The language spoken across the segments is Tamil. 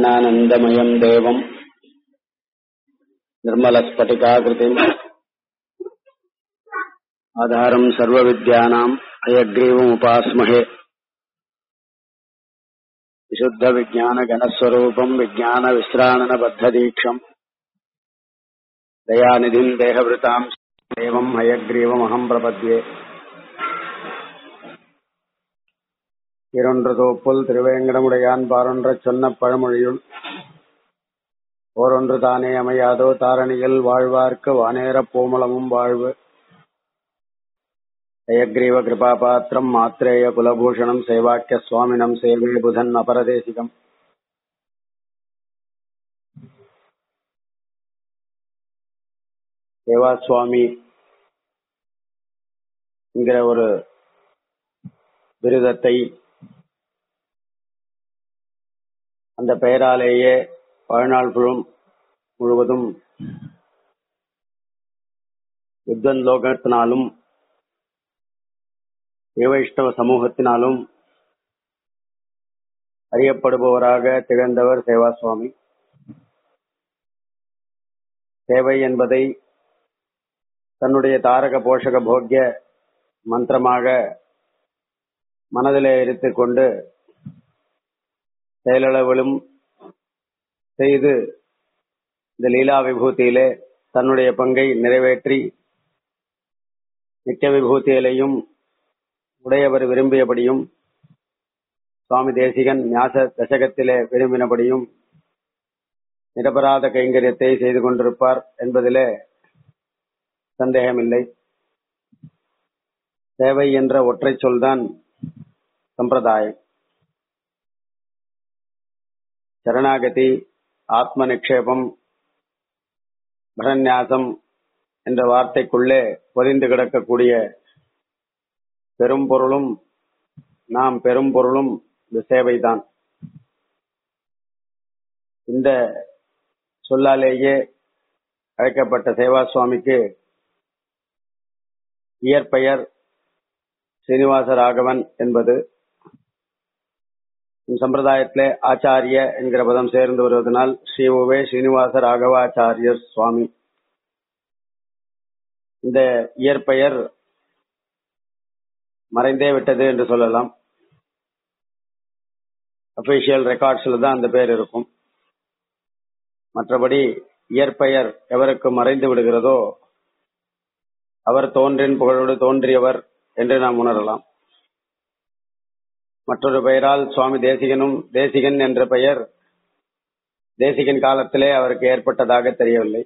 ज्ञानानन्दमयम् देवम् निर्मलस्फटिकाकृतिम् आधारम् सर्वविद्यानाम् अयग्रीवमुपास्महे विशुद्धविज्ञानगणस्वरूपम् विज्ञानविश्राणनबद्धदीक्षम् दयानिधिम् देहवृताम् देवम् हयग्रीवमहम् प्रपद्ये இரொன்று தோப்புல் திருவேங்கடமுடையான் பாரொன்றச் சொன்ன பழமொழியுள் ஓரொன்று தானே அமையாதோ தாரணியில் வாழ்வார்க்கு வானேரப் பூமளமும் வாழ்வு ஹயக்ரீவ கிருபாபாத்திரம் மாத்ரேய குலபூஷணம் சேவாக்கிய சுவாமினம் சேவே புதன் அபரதேசிகம் சேவா சுவாமி என்கிற ஒரு விருதத்தை அந்த பெயராலேயே வாழ்நாள் முழுவதும் யுத்தன் லோகத்தினாலும் வைஷ்ணவ சமூகத்தினாலும் அறியப்படுபவராக திகழ்ந்தவர் சேவா சுவாமி சேவை என்பதை தன்னுடைய தாரக போஷக போக்கிய மந்திரமாக மனதிலே இருத்துக் கொண்டு செயலளவிலும் செய்து இந்த லீலா விபூதியிலே தன்னுடைய பங்கை நிறைவேற்றி நித்திய விபூதியிலையும் உடையவர் விரும்பியபடியும் சுவாமி தேசிகன் ஞாச தசகத்திலே விரும்பினபடியும் நிரபராத கைங்கரியத்தை செய்து கொண்டிருப்பார் என்பதிலே சந்தேகமில்லை சேவை என்ற ஒற்றை சொல்தான் சம்பிரதாயம் சரணாகதி ஆத்ம நிக்ஷேபம் பரநியாசம் என்ற வார்த்தைக்குள்ளே பொதிந்து கிடக்கக்கூடிய பெரும் பொருளும் நாம் பெரும் பொருளும் இந்த சேவைதான் இந்த சொல்லாலேயே அழைக்கப்பட்ட சேவா சுவாமிக்கு இயற்பெயர் சீனிவாச ராகவன் என்பது சம்பிரதாயத்திலே ஆச்சாரிய என்கிற பதம் சேர்ந்து வருவதனால் ஸ்ரீ உவே ஸ்ரீனிவாச ராகவாச்சாரியர் சுவாமி இந்த இயற்பெயர் மறைந்தே விட்டது என்று சொல்லலாம் அபிஷியல் ரெக்கார்ட்ஸ்ல தான் அந்த பேர் இருக்கும் மற்றபடி இயற்பெயர் எவருக்கு மறைந்து விடுகிறதோ அவர் தோன்றின் புகழோடு தோன்றியவர் என்று நாம் உணரலாம் மற்றொரு பெயரால் சுவாமி தேசிகனும் தேசிகன் என்ற பெயர் தேசிகன் காலத்திலே அவருக்கு ஏற்பட்டதாக தெரியவில்லை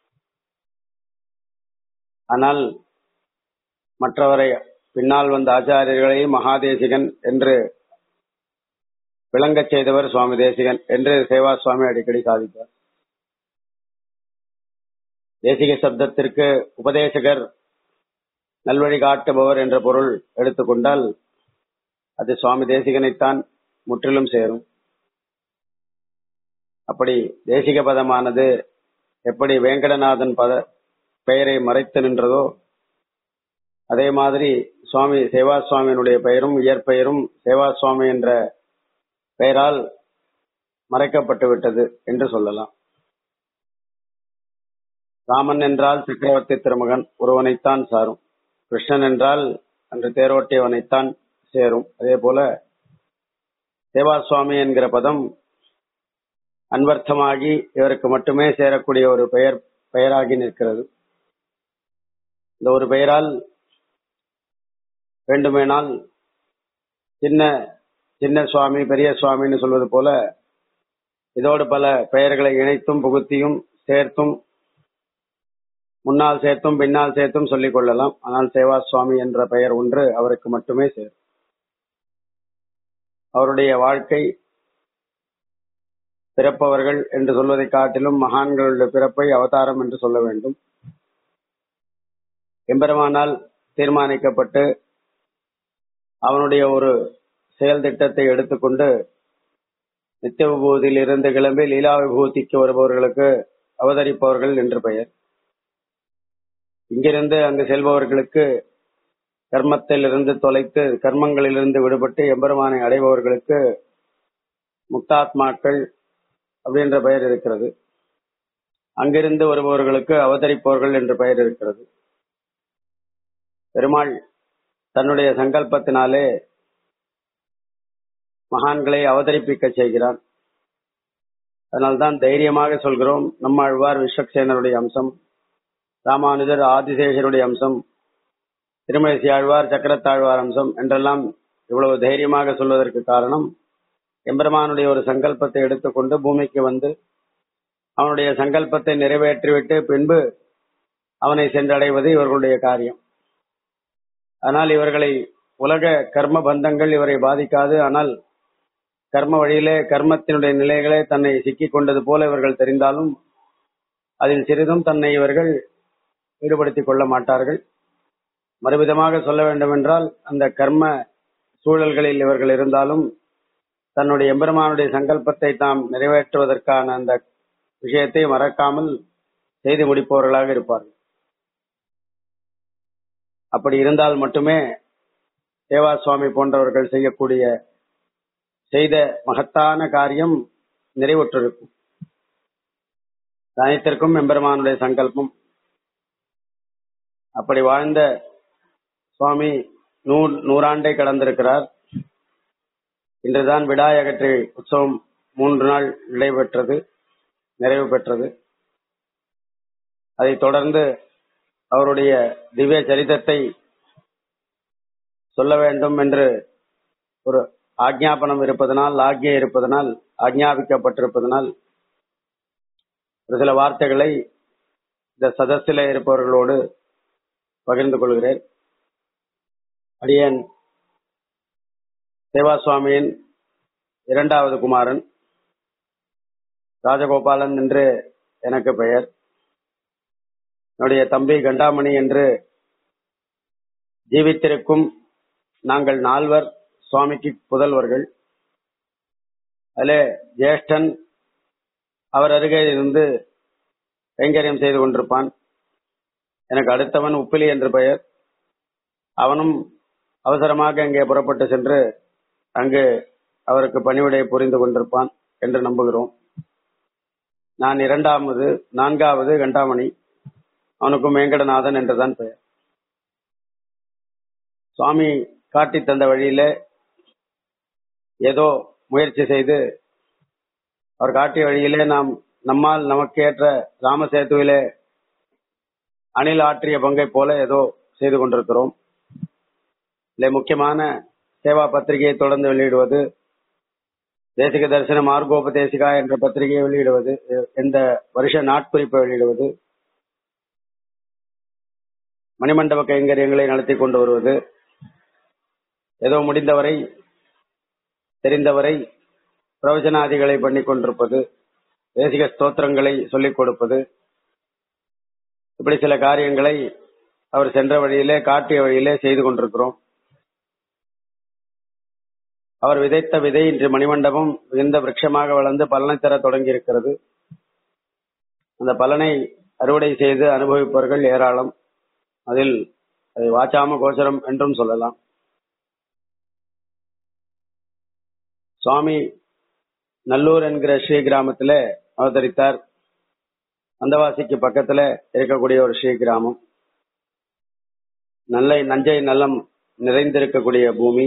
ஆனால் மற்றவரை பின்னால் வந்த ஆச்சாரியர்களை மகாதேசிகன் என்று விளங்கச் செய்தவர் சுவாமி தேசிகன் என்று சேவா சுவாமி அடிக்கடி சாதித்தார் தேசிக சப்தத்திற்கு உபதேசகர் நல்வழி காட்டுபவர் என்ற பொருள் எடுத்துக்கொண்டால் அது சுவாமி தேசிகனைத்தான் முற்றிலும் சேரும் அப்படி தேசிக பதமானது எப்படி வேங்கடநாதன் பத பெயரை மறைத்து நின்றதோ அதே மாதிரி சுவாமி சேவா சுவாமியினுடைய பெயரும் இயற்பெயரும் சேவா சுவாமி என்ற பெயரால் மறைக்கப்பட்டு விட்டது என்று சொல்லலாம் ராமன் என்றால் சக்கரவர்த்தி திருமகன் ஒருவனைத்தான் சாரும் கிருஷ்ணன் என்றால் அன்று தேரோட்டியவனைத்தான் சேரும் அதே போல சேவா சுவாமி என்கிற பதம் அன்வர்த்தமாகி இவருக்கு மட்டுமே சேரக்கூடிய ஒரு பெயர் பெயராகி நிற்கிறது இந்த ஒரு பெயரால் வேண்டுமேனால் சின்ன சின்ன சுவாமி பெரிய சுவாமின்னு சொல்வது போல இதோடு பல பெயர்களை இணைத்தும் புகுத்தியும் சேர்த்தும் முன்னால் சேர்த்தும் பின்னால் சேர்த்தும் சொல்லிக் கொள்ளலாம் ஆனால் சேவா சுவாமி என்ற பெயர் ஒன்று அவருக்கு மட்டுமே சேரும் அவருடைய வாழ்க்கை பிறப்பவர்கள் என்று சொல்வதை காட்டிலும் மகான்களுடைய பிறப்பை அவதாரம் என்று சொல்ல வேண்டும் எம்பெருமானால் தீர்மானிக்கப்பட்டு அவனுடைய ஒரு செயல் திட்டத்தை எடுத்துக்கொண்டு நித்திய விபூதியில் இருந்து கிளம்பி லீலா விபூதிக்கு வருபவர்களுக்கு அவதரிப்பவர்கள் என்று பெயர் இங்கிருந்து அங்கு செல்பவர்களுக்கு கர்மத்திலிருந்து தொலைத்து கர்மங்களிலிருந்து விடுபட்டு எம்பெருமானை அடைபவர்களுக்கு முக்தாத்மாக்கள் அப்படின்ற பெயர் இருக்கிறது அங்கிருந்து வருபவர்களுக்கு அவதரிப்பவர்கள் என்ற பெயர் இருக்கிறது பெருமாள் தன்னுடைய சங்கல்பத்தினாலே மகான்களை அவதரிப்பிக்க செய்கிறான் அதனால்தான் தைரியமாக சொல்கிறோம் நம்மாழ்வார் விஸ்வக்சேனருடைய அம்சம் ராமானுஜர் ஆதிசேஷருடைய அம்சம் திருமலை ஆழ்வார் சக்கரத்தாழ்வார் அம்சம் என்றெல்லாம் இவ்வளவு தைரியமாக சொல்வதற்கு காரணம் எம்பெருமானுடைய ஒரு சங்கல்பத்தை எடுத்துக்கொண்டு பூமிக்கு வந்து அவனுடைய சங்கல்பத்தை நிறைவேற்றிவிட்டு பின்பு அவனை சென்றடைவது இவர்களுடைய காரியம் ஆனால் இவர்களை உலக கர்ம பந்தங்கள் இவரை பாதிக்காது ஆனால் கர்ம வழியிலே கர்மத்தினுடைய நிலைகளே தன்னை சிக்கிக் கொண்டது போல இவர்கள் தெரிந்தாலும் அதில் சிறிதும் தன்னை இவர்கள் ஈடுபடுத்திக் கொள்ள மாட்டார்கள் மறுவிதமாக சொல்ல வேண்டுமென்றால் அந்த கர்ம சூழல்களில் இவர்கள் இருந்தாலும் தன்னுடைய எம்பெருமானுடைய சங்கல்பத்தை தாம் நிறைவேற்றுவதற்கான அந்த விஷயத்தை மறக்காமல் செய்து முடிப்பவர்களாக இருப்பார்கள் அப்படி இருந்தால் மட்டுமே தேவா சுவாமி போன்றவர்கள் செய்யக்கூடிய செய்த மகத்தான காரியம் நிறைவுற்றிருக்கும் அனைத்திற்கும் எம்பெருமானுடைய சங்கல்பம் அப்படி வாழ்ந்த சுவாமி நூறு நூறாண்டை கடந்திருக்கிறார் இன்றுதான் விடாயகற்றி உற்சவம் மூன்று நாள் நடைபெற்றது நிறைவு பெற்றது அதைத் தொடர்ந்து அவருடைய திவ்ய சரிதத்தை சொல்ல வேண்டும் என்று ஒரு ஆக்ஞாபனம் இருப்பதனால் ஆக்ஞை இருப்பதனால் ஆக்ஞாபிக்கப்பட்டிருப்பதனால் ஒரு சில வார்த்தைகளை இந்த சதஸில் இருப்பவர்களோடு பகிர்ந்து கொள்கிறேன் அடியன் தேவா சுவாமியின் இரண்டாவது குமாரன் ராஜகோபாலன் என்று எனக்கு பெயர் என்னுடைய தம்பி கண்டாமணி என்று ஜீவித்திருக்கும் நாங்கள் நால்வர் சுவாமிக்கு புதல்வர்கள் அதிலே ஜேஷ்டன் அவர் அருகே இருந்து கைங்கரியம் செய்து கொண்டிருப்பான் எனக்கு அடுத்தவன் உப்பிலி என்று பெயர் அவனும் அவசரமாக அங்கே புறப்பட்டு சென்று அங்கு அவருக்கு பணிவிடை புரிந்து கொண்டிருப்பான் என்று நம்புகிறோம் நான் இரண்டாவது நான்காவது கண்டாமணி அவனுக்கும் வேங்கடநாதன் என்றுதான் பெயர் சுவாமி காட்டி தந்த வழியில ஏதோ முயற்சி செய்து அவர் காட்டிய வழியிலே நாம் நம்மால் நமக்கேற்ற ராமசேதுவிலே அணில் ஆற்றிய பங்கை போல ஏதோ செய்து கொண்டிருக்கிறோம் இதில் முக்கியமான சேவா பத்திரிகையை தொடர்ந்து வெளியிடுவது தேசிக தரிசன மார்கோபதேசிகா என்ற பத்திரிகையை வெளியிடுவது இந்த வருஷ நாட்குறிப்பை வெளியிடுவது மணிமண்டப கைங்கரியங்களை நடத்தி கொண்டு வருவது ஏதோ முடிந்தவரை தெரிந்தவரை பிரவச்சனாதிகளை பண்ணி கொண்டிருப்பது தேசிக ஸ்தோத்திரங்களை சொல்லிக் கொடுப்பது இப்படி சில காரியங்களை அவர் சென்ற வழியிலே காட்டிய வழியிலே செய்து கொண்டிருக்கிறோம் அவர் விதைத்த விதை இன்று மணிமண்டபம் மிகுந்த விரட்சமாக வளர்ந்து பலனை தர தொடங்கி இருக்கிறது அந்த பலனை அறுவடை செய்து அனுபவிப்பவர்கள் ஏராளம் அதில் அதை வாச்சாம கோச்சரம் என்றும் சொல்லலாம் சுவாமி நல்லூர் என்கிற ஸ்ரீ கிராமத்தில் அவதரித்தார் அந்தவாசிக்கு பக்கத்துல இருக்கக்கூடிய ஒரு ஸ்ரீ கிராமம் நல்ல நஞ்சை நலம் நிறைந்திருக்கக்கூடிய பூமி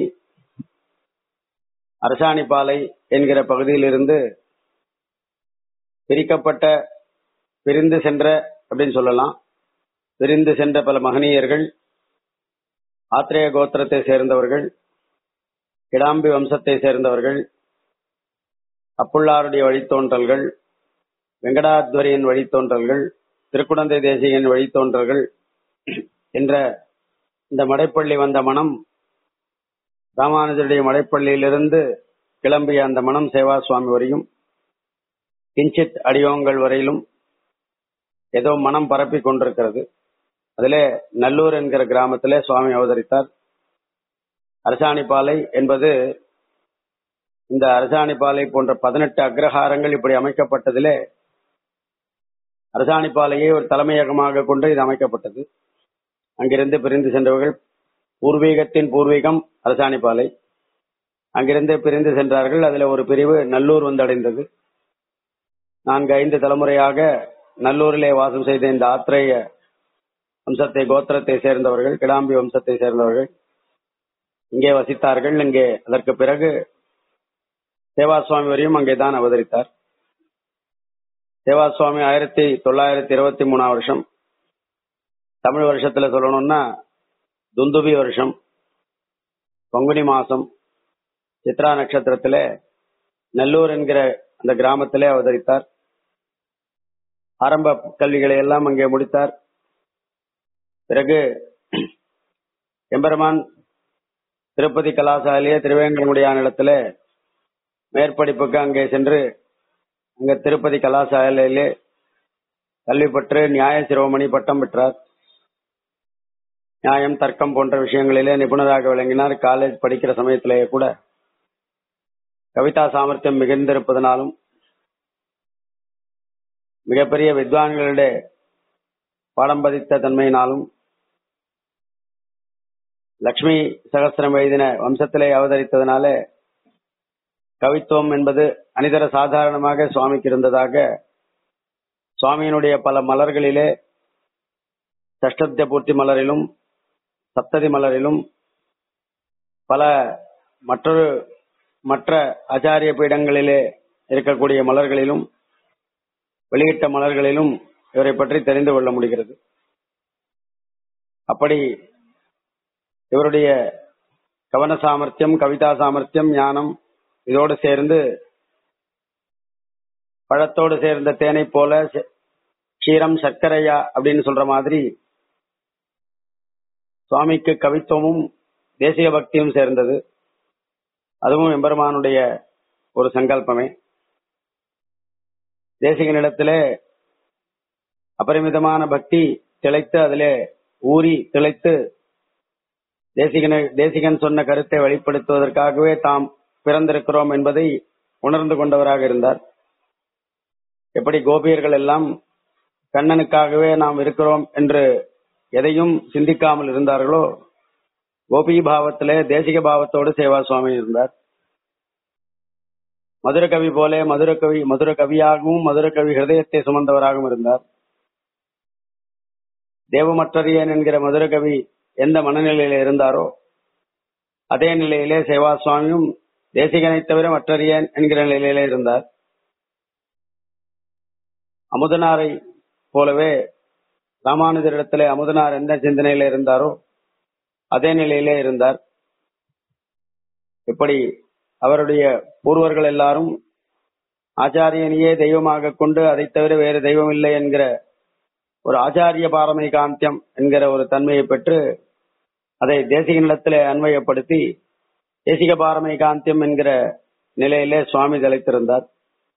அரசாணிப்பாலை என்கிற பகுதியிலிருந்து பிரிக்கப்பட்ட பிரிந்து சென்ற அப்படின்னு சொல்லலாம் பிரிந்து சென்ற பல மகனீயர்கள் ஆத்திரேய கோத்திரத்தை சேர்ந்தவர்கள் கிடாம்பி வம்சத்தை சேர்ந்தவர்கள் அப்புள்ளாருடைய வழித்தோன்றல்கள் வெங்கடாத்வரியின் வழித்தோன்றல்கள் திருக்குடந்தை தேசியின் வழித்தோன்றல்கள் என்ற இந்த மடைப்பள்ளி வந்த மனம் ராமானுஜருடைய மடைப்பள்ளியிலிருந்து கிளம்பிய அந்த மனம் சேவா சுவாமி வரையும் கிஞ்சித் அடியோங்கள் வரையிலும் ஏதோ மனம் பரப்பி கொண்டிருக்கிறது அதிலே நல்லூர் என்கிற கிராமத்திலே சுவாமி அவதரித்தார் அரசாணிப்பாலை என்பது இந்த அரசாணிப்பாலை போன்ற பதினெட்டு அக்ரஹாரங்கள் இப்படி அமைக்கப்பட்டதிலே அரசாணிப்பாலையை ஒரு தலைமையகமாக கொண்டு இது அமைக்கப்பட்டது அங்கிருந்து பிரிந்து சென்றவர்கள் பூர்வீகத்தின் பூர்வீகம் அரசாணிப்பாலை அங்கிருந்து பிரிந்து சென்றார்கள் அதுல ஒரு பிரிவு நல்லூர் வந்தடைந்தது நான்கு ஐந்து தலைமுறையாக நல்லூரிலே வாசம் செய்த இந்த ஆத்திரேய வம்சத்தை கோத்திரத்தை சேர்ந்தவர்கள் கிடாம்பி வம்சத்தை சேர்ந்தவர்கள் இங்கே வசித்தார்கள் இங்கே அதற்கு பிறகு சேவா சுவாமி வரையும் அங்கேதான் அவதரித்தார் சேவா சுவாமி ஆயிரத்தி தொள்ளாயிரத்தி இருபத்தி மூணாம் வருஷம் தமிழ் வருஷத்துல சொல்லணும்னா துந்துபி வருஷம் பங்குனி மாசம் சித்ரா நட்சத்திரத்திலே நல்லூர் என்கிற அந்த கிராமத்திலே அவதரித்தார் ஆரம்ப கல்விகளை எல்லாம் அங்கே முடித்தார் பிறகு எம்பெருமான் திருப்பதி கலாசாலையே திருவேங்கடமுடியான இடத்துல மேற்படிப்புக்கு அங்கே சென்று அங்க திருப்பதி கலாசாலையிலே கல்வி பெற்று நியாய சிரோமணி பட்டம் பெற்றார் நியாயம் தர்க்கம் போன்ற விஷயங்களிலே நிபுணராக விளங்கினார் காலேஜ் படிக்கிற சமயத்திலேயே கூட கவிதா சாமர்த்தியம் மிகுந்திருப்பதனாலும் மிகப்பெரிய வித்வான்களிடையே பாடம் பதித்த தன்மையினாலும் லக்ஷ்மி சகஸ்திரம் எழுதின வம்சத்திலே அவதரித்ததனால கவித்துவம் என்பது அனிதர சாதாரணமாக சுவாமிக்கு இருந்ததாக சுவாமியினுடைய பல மலர்களிலே சஷ்டத்திய பூர்த்தி மலரிலும் சப்ததி மலரிலும் பல மற்றொரு மற்ற ஆச்சாரிய பீடங்களிலே இருக்கக்கூடிய மலர்களிலும் வெளியிட்ட மலர்களிலும் இவரை பற்றி தெரிந்து கொள்ள முடிகிறது அப்படி இவருடைய கவன சாமர்த்தியம் கவிதா சாமர்த்தியம் ஞானம் இதோடு சேர்ந்து பழத்தோடு சேர்ந்த தேனை போல செ- க்ஷீரம் சர்க்கரையா அப்படின்னு சொல்ற மாதிரி சுவாமிக்கு கவித்துவமும் தேசிய பக்தியும் சேர்ந்தது அதுவும் எம்பெருமானுடைய ஒரு சங்கல்பமே தேசிகனிடத்திலே அபரிமிதமான பக்தி திளைத்து அதிலே ஊறி திளைத்து தேசிகனை தேசிகன் சொன்ன கருத்தை வெளிப்படுத்துவதற்காகவே தாம் பிறந்திருக்கிறோம் என்பதை உணர்ந்து கொண்டவராக இருந்தார் எப்படி கோபியர்கள் எல்லாம் கண்ணனுக்காகவே நாம் இருக்கிறோம் என்று எதையும் சிந்திக்காமல் இருந்தார்களோ கோபி பாவத்திலே தேசிக பாவத்தோடு சேவா சுவாமி இருந்தார் மதுர கவி போலே மதுர கவி மதுர கவியாகவும் மதுர கவி ஹிருதயத்தை சுமந்தவராகவும் இருந்தார் தேவமற்றறியன் என்கிற மதுர கவி எந்த மனநிலையில இருந்தாரோ அதே நிலையிலே சேவா சுவாமியும் தேசிகனை தவிர மற்றறியன் என்கிற நிலையிலே இருந்தார் அமுதனாரை போலவே ராமானுஜரிடத்திலே அமுதனார் எந்த சிந்தனையில இருந்தாரோ அதே நிலையிலே இருந்தார் இப்படி அவருடைய பூர்வர்கள் எல்லாரும் ஆச்சாரியனையே தெய்வமாக கொண்டு அதை தவிர வேறு தெய்வம் இல்லை என்கிற ஒரு ஆச்சாரிய பாரமை காந்தியம் என்கிற ஒரு தன்மையை பெற்று அதை தேசிகனிடத்திலே அன்வயப்படுத்தி தேசிக பாரமை காந்தியம் என்கிற நிலையிலே சுவாமி தலைத்திருந்தார்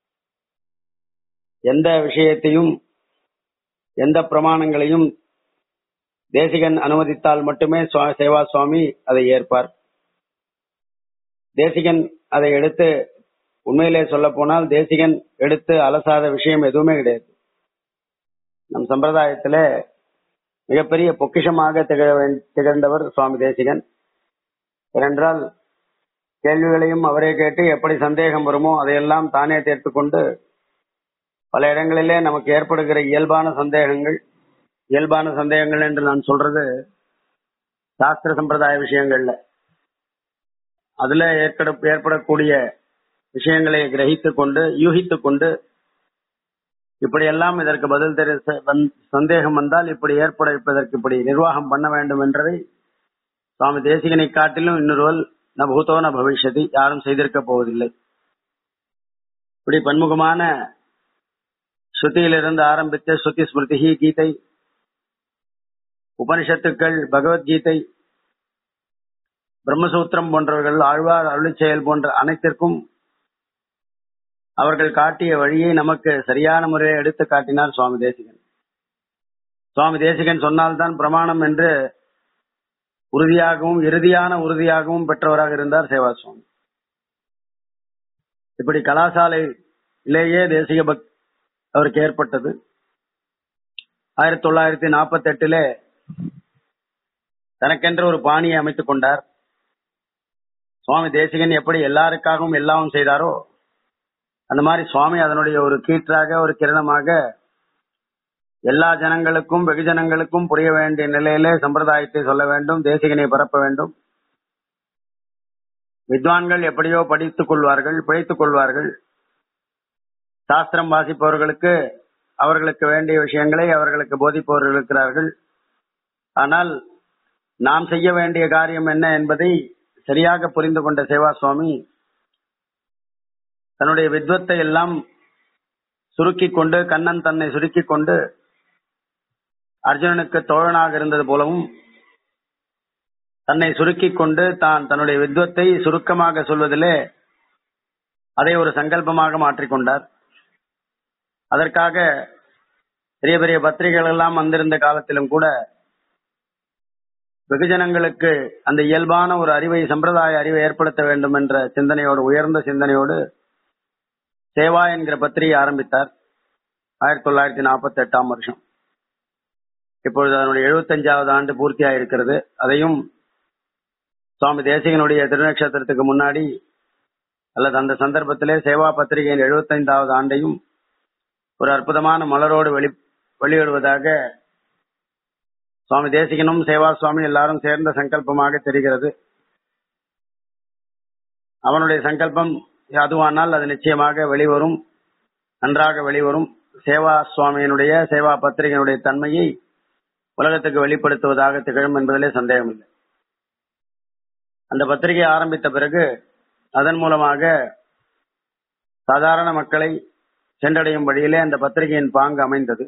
எந்த விஷயத்தையும் எந்த பிரமாணங்களையும் தேசிகன் அனுமதித்தால் மட்டுமே சுவா- சேவா சுவாமி அதை ஏற்பார் தேசிகன் அதை எடுத்து உண்மையிலே சொல்ல போனால் தேசிகன் எடுத்து அலசாத விஷயம் எதுவுமே கிடையாது நம் சம்பிரதாயத்திலே மிகப்பெரிய பொக்கிஷமாக திகழ வேண்- திகழ்ந்தவர் சுவாமி தேசிகன் ஏனென்றால் கேள்விகளையும் அவரே கேட்டு எப்படி சந்தேகம் வருமோ அதையெல்லாம் தானே தீர்த்துக் கொண்டு பல இடங்களிலே நமக்கு ஏற்படுகிற இயல்பான சந்தேகங்கள் இயல்பான சந்தேகங்கள் என்று நான் சொல்றது சாஸ்திர சம்பிரதாய விஷயங்கள்ல அதுல ஏற்பட ஏற்படக்கூடிய விஷயங்களை கிரகித்துக் கொண்டு யூகித்துக் கொண்டு இப்படியெல்லாம் இதற்கு பதில் தெரி வந்- சந்தேகம் வந்தால் இப்படி ஏற்பட வைப்பதற்கு இப்படி நிர்வாகம் பண்ண வேண்டும் என்றதை சுவாமி தேசிகனை காட்டிலும் இன்னொருவல் ந பூதோ ந பவிஷ்யதி யாரும் செய்திருக்க போவதில்லை இப்படி பன்முகமான ஸ்ருதியிலிருந்து ஆரம்பித்த ஸ்ருதி ஸ்மிருதி கீதை உபனிஷத்துக்கள் பகவத்கீதை பிரம்மசூத்திரம் போன்றவர்கள் ஆழ்வார் அருளிச் செயல் போன்ற அனைத்திற்கும் அவர்கள் காட்டிய வழியை நமக்கு சரியான முறையை எடுத்து காட்டினார் சுவாமி தேசிகன் சுவாமி தேசிகன் சொன்னால்தான் பிரமாணம் என்று உறுதியாகவும் இறுதியான உறுதியாகவும் பெற்றவராக இருந்தார் சேவா சுவாமி இப்படி கலாசாலையிலேயே தேசிக பக் அவருக்கு ஏற்பட்டது ஆயிரத்தி தொள்ளாயிரத்தி நாற்பத்தி எட்டிலே தனக்கென்று ஒரு பாணியை அமைத்துக் கொண்டார் சுவாமி தேசிகன் எப்படி எல்லாருக்காகவும் எல்லாமும் செய்தாரோ அந்த மாதிரி சுவாமி அதனுடைய ஒரு கீற்றாக ஒரு கிரணமாக எல்லா ஜனங்களுக்கும் வெகுஜனங்களுக்கும் புரிய வேண்டிய நிலையிலே சம்பிரதாயத்தை சொல்ல வேண்டும் தேசிகனை பரப்ப வேண்டும் வித்வான்கள் எப்படியோ படித்துக் கொள்வார்கள் பிழைத்துக் கொள்வார்கள் சாஸ்திரம் வாசிப்பவர்களுக்கு அவர்களுக்கு வேண்டிய விஷயங்களை அவர்களுக்கு போதிப்பவர்கள் இருக்கிறார்கள் ஆனால் நாம் செய்ய வேண்டிய காரியம் என்ன என்பதை சரியாக புரிந்து கொண்ட சேவா சுவாமி தன்னுடைய வித்வத்தை எல்லாம் சுருக்கிக் கொண்டு கண்ணன் தன்னை சுருக்கிக் கொண்டு அர்ஜுனனுக்கு தோழனாக இருந்தது போலவும் தன்னை சுருக்கிக் கொண்டு தான் தன்னுடைய வித்வத்தை சுருக்கமாக சொல்வதிலே அதை ஒரு சங்கல்பமாக மாற்றிக்கொண்டார் அதற்காக பெரிய பெரிய பத்திரிகைகள் எல்லாம் வந்திருந்த காலத்திலும் கூட வெகுஜனங்களுக்கு அந்த இயல்பான ஒரு அறிவை சம்பிரதாய அறிவை ஏற்படுத்த வேண்டும் என்ற சிந்தனையோடு உயர்ந்த சிந்தனையோடு சேவா என்கிற பத்திரிகை ஆரம்பித்தார் ஆயிரத்தி தொள்ளாயிரத்தி நாற்பத்தி எட்டாம் வருஷம் இப்பொழுது அதனுடைய எழுபத்தஞ்சாவது ஆண்டு பூர்த்தியாக இருக்கிறது அதையும் சுவாமி தேசிகனுடைய திருநட்சத்திரத்துக்கு முன்னாடி அல்லது அந்த சந்தர்ப்பத்திலே சேவா பத்திரிகையின் எழுபத்தைந்தாவது ஆண்டையும் ஒரு அற்புதமான மலரோடு வெளி வெளியிடுவதாக சுவாமி தேசிகனும் சேவா சுவாமி எல்லாரும் சேர்ந்த சங்கல்பமாக தெரிகிறது அவனுடைய சங்கல்பம் அதுவானால் அது நிச்சயமாக வெளிவரும் நன்றாக வெளிவரும் சேவா சுவாமியினுடைய சேவா பத்திரிகையினுடைய தன்மையை உலகத்துக்கு வெளிப்படுத்துவதாக திகழும் என்பதிலே சந்தேகமில்லை அந்த பத்திரிகை ஆரம்பித்த பிறகு அதன் மூலமாக சாதாரண மக்களை சென்றடையும் வழியிலே அந்த பத்திரிகையின் பாங்கு அமைந்தது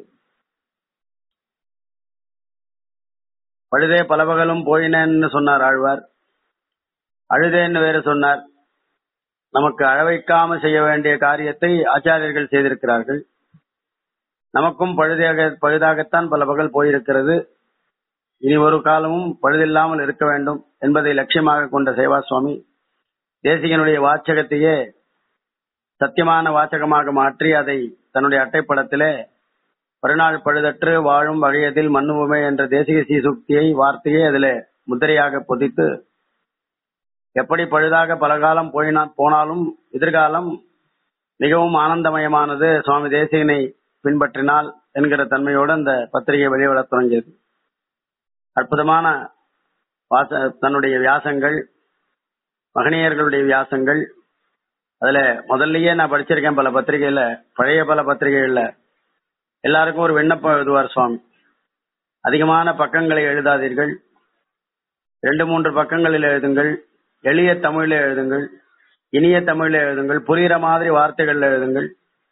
பழுதே பலவகளும் போயினன்னு சொன்னார் ஆழ்வார் அழுதேன்னு வேறு சொன்னார் நமக்கு அழவைக்காம செய்ய வேண்டிய காரியத்தை ஆச்சாரியர்கள் செய்திருக்கிறார்கள் நமக்கும் பழுதாக பழுதாகத்தான் பல பகல் போயிருக்கிறது இனி ஒரு காலமும் பழுதில்லாமல் இருக்க வேண்டும் என்பதை லட்சியமாக கொண்ட சேவா சுவாமி தேசிகனுடைய வாச்சகத்தையே சத்தியமான வாச்சகமாக மாற்றி அதை தன்னுடைய அட்டைப்படத்திலே மறுநாள் பழுதற்று வாழும் வகையதில் மண்ணுவுமே என்ற தேசிக சீசுக்தியை வார்த்தையை அதில் முத்திரையாக பொதித்து எப்படி பழுதாக பல காலம் போயினா போனாலும் எதிர்காலம் மிகவும் ஆனந்தமயமானது சுவாமி தேசிகனை பின்பற்றினால் என்கிற தன்மையோடு அந்த பத்திரிகை வெளியிடத் தொடங்கியது அற்புதமான வாச தன்னுடைய வியாசங்கள் மகனியர்களுடைய வியாசங்கள் அதுல முதல்லயே நான் படிச்சிருக்கேன் பல பத்திரிகையில பழைய பல பத்திரிகைகள்ல எல்லாருக்கும் ஒரு விண்ணப்பம் எழுதுவார் சுவாமி அதிகமான பக்கங்களை எழுதாதீர்கள் ரெண்டு மூன்று பக்கங்களில் எழுதுங்கள் எளிய தமிழில் எழுதுங்கள் இனிய தமிழில் எழுதுங்கள் புரிகிற மாதிரி வார்த்தைகள் எழுதுங்கள்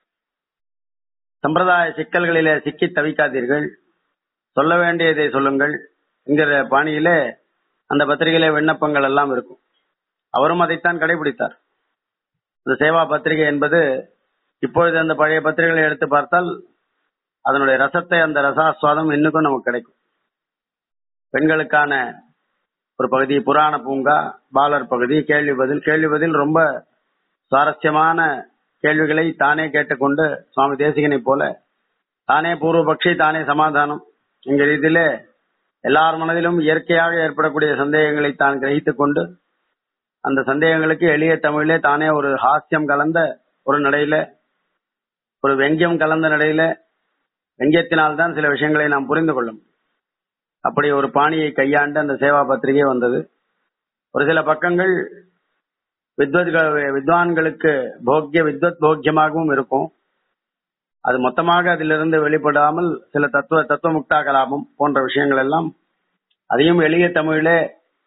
சம்பிரதாய சிக்கல்களிலே சிக்கி தவிக்காதீர்கள் சொல்ல வேண்டியதை சொல்லுங்கள் என்கிற பாணியிலே அந்த பத்திரிகையில விண்ணப்பங்கள் எல்லாம் இருக்கும் அவரும் அதைத்தான் கடைபிடித்தார் இந்த சேவா பத்திரிகை என்பது இப்பொழுது அந்த பழைய பத்திரிகைகளை எடுத்து பார்த்தால் அதனுடைய ரசத்தை அந்த ரசாஸ்வாதம் இன்னுக்கும் நமக்கு கிடைக்கும் பெண்களுக்கான ஒரு பகுதி புராண பூங்கா பாலர் பகுதி கேள்வி பதில் கேள்வி பதில் ரொம்ப சுவாரஸ்யமான கேள்விகளை தானே கேட்டுக்கொண்டு சுவாமி தேசிகனை போல தானே பூர்வபக்ஷி தானே சமாதானம் என்கிற ரீதியிலே எல்லார் மனதிலும் இயற்கையாக ஏற்படக்கூடிய சந்தேகங்களை தான் கிரகித்துக் கொண்டு அந்த சந்தேகங்களுக்கு எளிய தமிழிலே தானே ஒரு ஹாஸ்யம் கலந்த ஒரு நடையில ஒரு வெங்கியம் கலந்த நடையில வெங்கியத்தினால்தான் சில விஷயங்களை நாம் புரிந்து கொள்ளும் அப்படி ஒரு பாணியை கையாண்டு அந்த சேவா பத்திரிகை வந்தது ஒரு சில பக்கங்கள் வித்வத்கள் வித்வான்களுக்கு போக்கிய வித்வத் போக்கியமாகவும் இருக்கும் அது மொத்தமாக அதிலிருந்து வெளிப்படாமல் சில தத்துவ தத்துவ முக்தா கலாபம் போன்ற விஷயங்கள் எல்லாம் அதையும் எளிய தமிழிலே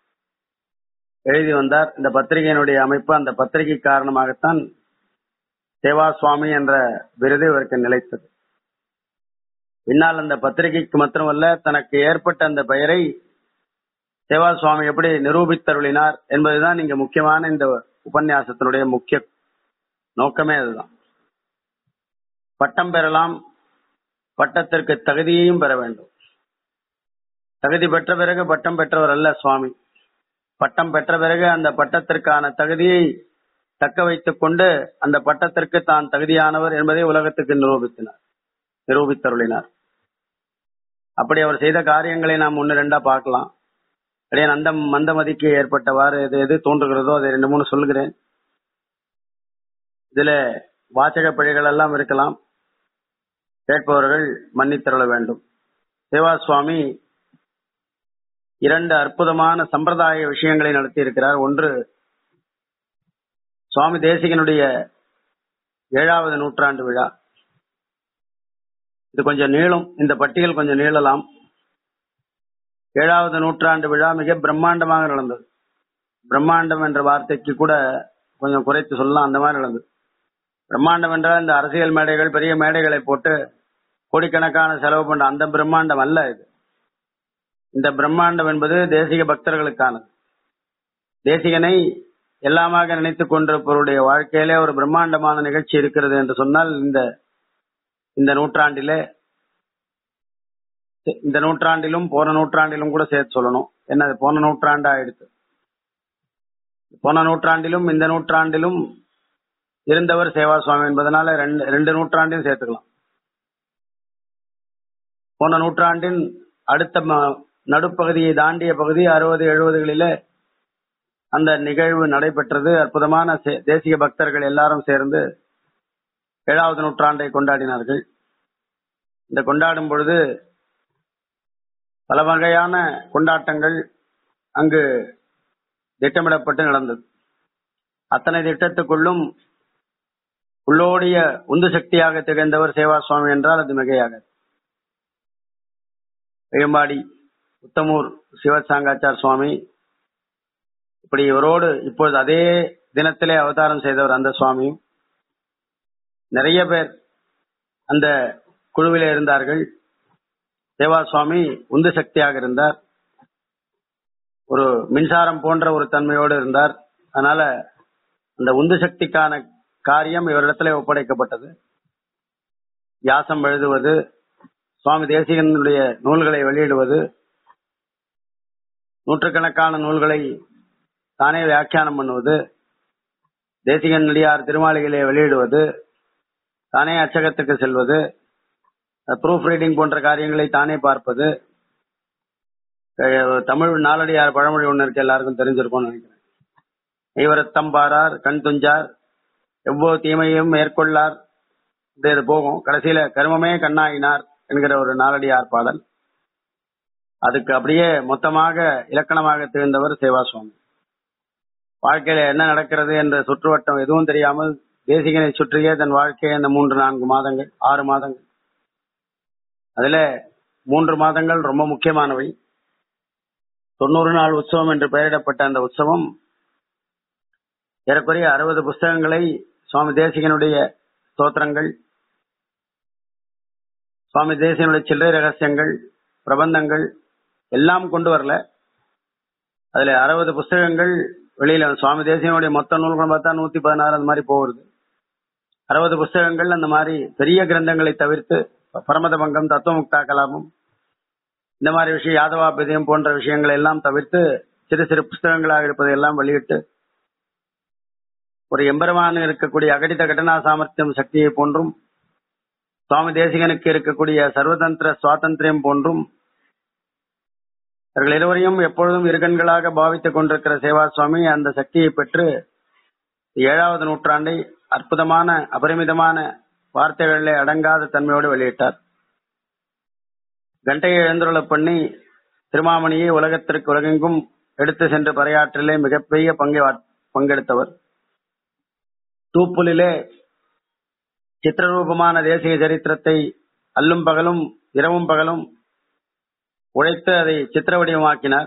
எழுதி வந்தார் இந்த பத்திரிகையினுடைய அமைப்பு அந்த பத்திரிகை காரணமாகத்தான் சேவா சுவாமி என்ற விருது இவருக்கு நிலைத்தது பின்னால் அந்த பத்திரிகைக்கு மாத்திரமல்ல தனக்கு ஏற்பட்ட அந்த பெயரை சேவா சுவாமி எப்படி நிரூபித்தருளினார் என்பதுதான் இங்க முக்கியமான இந்த உபன்யாசத்தினுடைய முக்கிய நோக்கமே அதுதான் பட்டம் பெறலாம் பட்டத்திற்கு தகுதியையும் பெற வேண்டும் தகுதி பெற்ற பிறகு பட்டம் பெற்றவர் அல்ல சுவாமி பட்டம் பெற்ற பிறகு அந்த பட்டத்திற்கான தகுதியை தக்க வைத்துக் கொண்டு அந்த பட்டத்திற்கு தான் தகுதியானவர் என்பதை உலகத்துக்கு நிரூபித்தினார் நிரூபித்தருளினார் அப்படி அவர் செய்த காரியங்களை நாம் ஒன்னு ரெண்டா பார்க்கலாம் அப்படியே அந்த மந்தமதிக்கு ஏற்பட்டவாறு எது எது தோன்றுகிறதோ அதை ரெண்டு மூணு சொல்கிறேன் இதுல வாசக பிழைகள் எல்லாம் இருக்கலாம் கேட்பவர்கள் மன்னித்தருள வேண்டும் சேவா சுவாமி இரண்டு அற்புதமான சம்பிரதாய விஷயங்களை நடத்தி இருக்கிறார் ஒன்று சுவாமி தேசிகனுடைய ஏழாவது நூற்றாண்டு விழா இது கொஞ்சம் நீளும் இந்த பட்டியல் கொஞ்சம் நீளலாம் ஏழாவது நூற்றாண்டு விழா மிக பிரம்மாண்டமாக நடந்தது பிரம்மாண்டம் என்ற வார்த்தைக்கு கூட கொஞ்சம் குறைத்து சொல்லலாம் அந்த மாதிரி நடந்தது பிரம்மாண்டம் என்றால் இந்த அரசியல் மேடைகள் பெரிய மேடைகளை போட்டு கோடிக்கணக்கான செலவு பண்ற அந்த பிரம்மாண்டம் அல்ல இது இந்த பிரம்மாண்டம் என்பது தேசிக பக்தர்களுக்கானது தேசிகனை எல்லாமாக நினைத்துக் கொண்டிருப்பவருடைய வாழ்க்கையிலே ஒரு பிரம்மாண்டமான நிகழ்ச்சி இருக்கிறது என்று சொன்னால் இந்த இந்த நூற்றாண்டிலே இந்த நூற்றாண்டிலும் போன நூற்றாண்டிலும் கூட சேர்த்து சொல்லணும் என்ன அது போன நூற்றாண்டு ஆயிடுச்சு போன நூற்றாண்டிலும் இந்த நூற்றாண்டிலும் இருந்தவர் சேவா சுவாமி என்பதனால ரெண்டு ரெண்டு நூற்றாண்டையும் சேர்த்துக்கலாம் போன நூற்றாண்டின் அடுத்த ம- நடுப்பகுதியை தாண்டிய பகுதி அறுபது எழுபதுகளிலே அந்த நிகழ்வு நடைபெற்றது அற்புதமான சே- தேசிய பக்தர்கள் எல்லாரும் சேர்ந்து ஏழாவது நூற்றாண்டை கொண்டாடினார்கள் இந்த கொண்டாடும் பொழுது பல வகையான கொண்டாட்டங்கள் அங்கு திட்டமிடப்பட்டு நடந்தது அத்தனை திட்டத்துக்குள்ளும் உள்ளோடிய உந்து சக்தியாக திகழ்ந்தவர் சேவா சுவாமி என்றால் அது மிகையாகாது வேம்பாடி உத்தமூர் சிவசாங்காச்சார் சுவாமி இப்படி இவரோடு இப்பொழுது அதே தினத்திலே அவதாரம் செய்தவர் அந்த சுவாமியும் நிறைய பேர் அந்த குழுவிலே இருந்தார்கள் தேவா சுவாமி உந்து சக்தியாக இருந்தார் ஒரு மின்சாரம் போன்ற ஒரு தன்மையோடு இருந்தார் அதனால அந்த உந்து சக்திக்கான காரியம் இவரிடத்திலே ஒப்படைக்கப்பட்டது வியாசம் எழுதுவது சுவாமி தேசிகனுடைய நூல்களை வெளியிடுவது நூற்றுக்கணக்கான நூல்களை தானே வியாக்கியானம் பண்ணுவது தேசிகன் நடிகார் திருமாளிகளை வெளியிடுவது தானே அச்சகத்துக்கு செல்வது ப்ரூஃப் ரீடிங் போன்ற காரியங்களை தானே பார்ப்பது அஹ் தமிழ் நாலடியார் பழமொழி ஒன்று இருக்கு எல்லாருக்கும் தெரிஞ்சிருக்கும்னு நினைக்கிறேன் ஐவரத்தம் பாரார் கண் துஞ்சார் எவ்வளவு தீமையும் மேற்கொள்ளார் இது இது போகும் கடைசியில கருமமே கண்ணாயினார் என்கிற ஒரு நாலடியார் பாடல் அதுக்கு அப்படியே மொத்தமாக இலக்கணமாக திகழ்ந்தவர் சேவா சுவாமி வாழ்க்கையில என்ன நடக்கிறது என்ற சுற்றுவட்டம் எதுவும் தெரியாமல் தேசிகனை சுற்றியே தன் வாழ்க்கையை அந்த மூன்று நான்கு மாதங்கள் ஆறு மாதங்கள் அதுல மூன்று மாதங்கள் ரொம்ப முக்கியமானவை தொண்ணூறு நாள் உற்சவம் என்று பெயரிடப்பட்ட அந்த உற்சவம் ஏறக்குறைய அறுபது புஸ்தகங்களை சுவாமி தேசிகனுடைய ஸ்தோத்திரங்கள் சுவாமி தேசிகனுடைய சில்லறை ரகசியங்கள் பிரபந்தங்கள் எல்லாம் கொண்டு வரல அதுல அறுபது புஸ்தகங்கள் வெளியில சுவாமி தேசிகனுடைய மொத்த நூல்கள் பார்த்தா நூத்தி பதினாறு அந்த மாதிரி போகுது அறுபது புஸ்தகங்கள் அந்த மாதிரி பெரிய கிரந்தங்களை தவிர்த்து பரமத பங்கம் தத்துவமுக்தா கலாபம் இந்த மாதிரி விஷயம் யாதவாபிதயம் போன்ற விஷயங்களை எல்லாம் தவிர்த்து சிறு சிறு புஸ்தகங்களாக இருப்பதை எல்லாம் வெளியிட்டு ஒரு எம்பெருமான் இருக்கக்கூடிய அகடித கடனா சாமர்த்தியம் சக்தியை போன்றும் சுவாமி தேசிகனுக்கு இருக்கக்கூடிய சர்வதந்திர சுவாதந்திரியம் போன்றும் அவர்கள் இருவரையும் எப்பொழுதும் இருகண்களாக பாவித்துக் கொண்டிருக்கிற சேவா சுவாமி அந்த சக்தியை பெற்று ஏழாவது நூற்றாண்டை அற்புதமான அபரிமிதமான வார்த்தைகளிலே அடங்காத தன்மையோடு வெளியிட்டார் கண்டையை எழுந்துருளப் பண்ணி திருமாமணியை உலகத்திற்கு உலகெங்கும் எடுத்து சென்று பறையாற்றிலே மிகப்பெரிய பங்கை வா- பங்கெடுத்தவர் தூப்புலிலே சித்திரரூபமான தேசிய சரித்திரத்தை அல்லும் பகலும் இரவும் பகலும் உழைத்து அதை சித்திர வடிவமாக்கினார்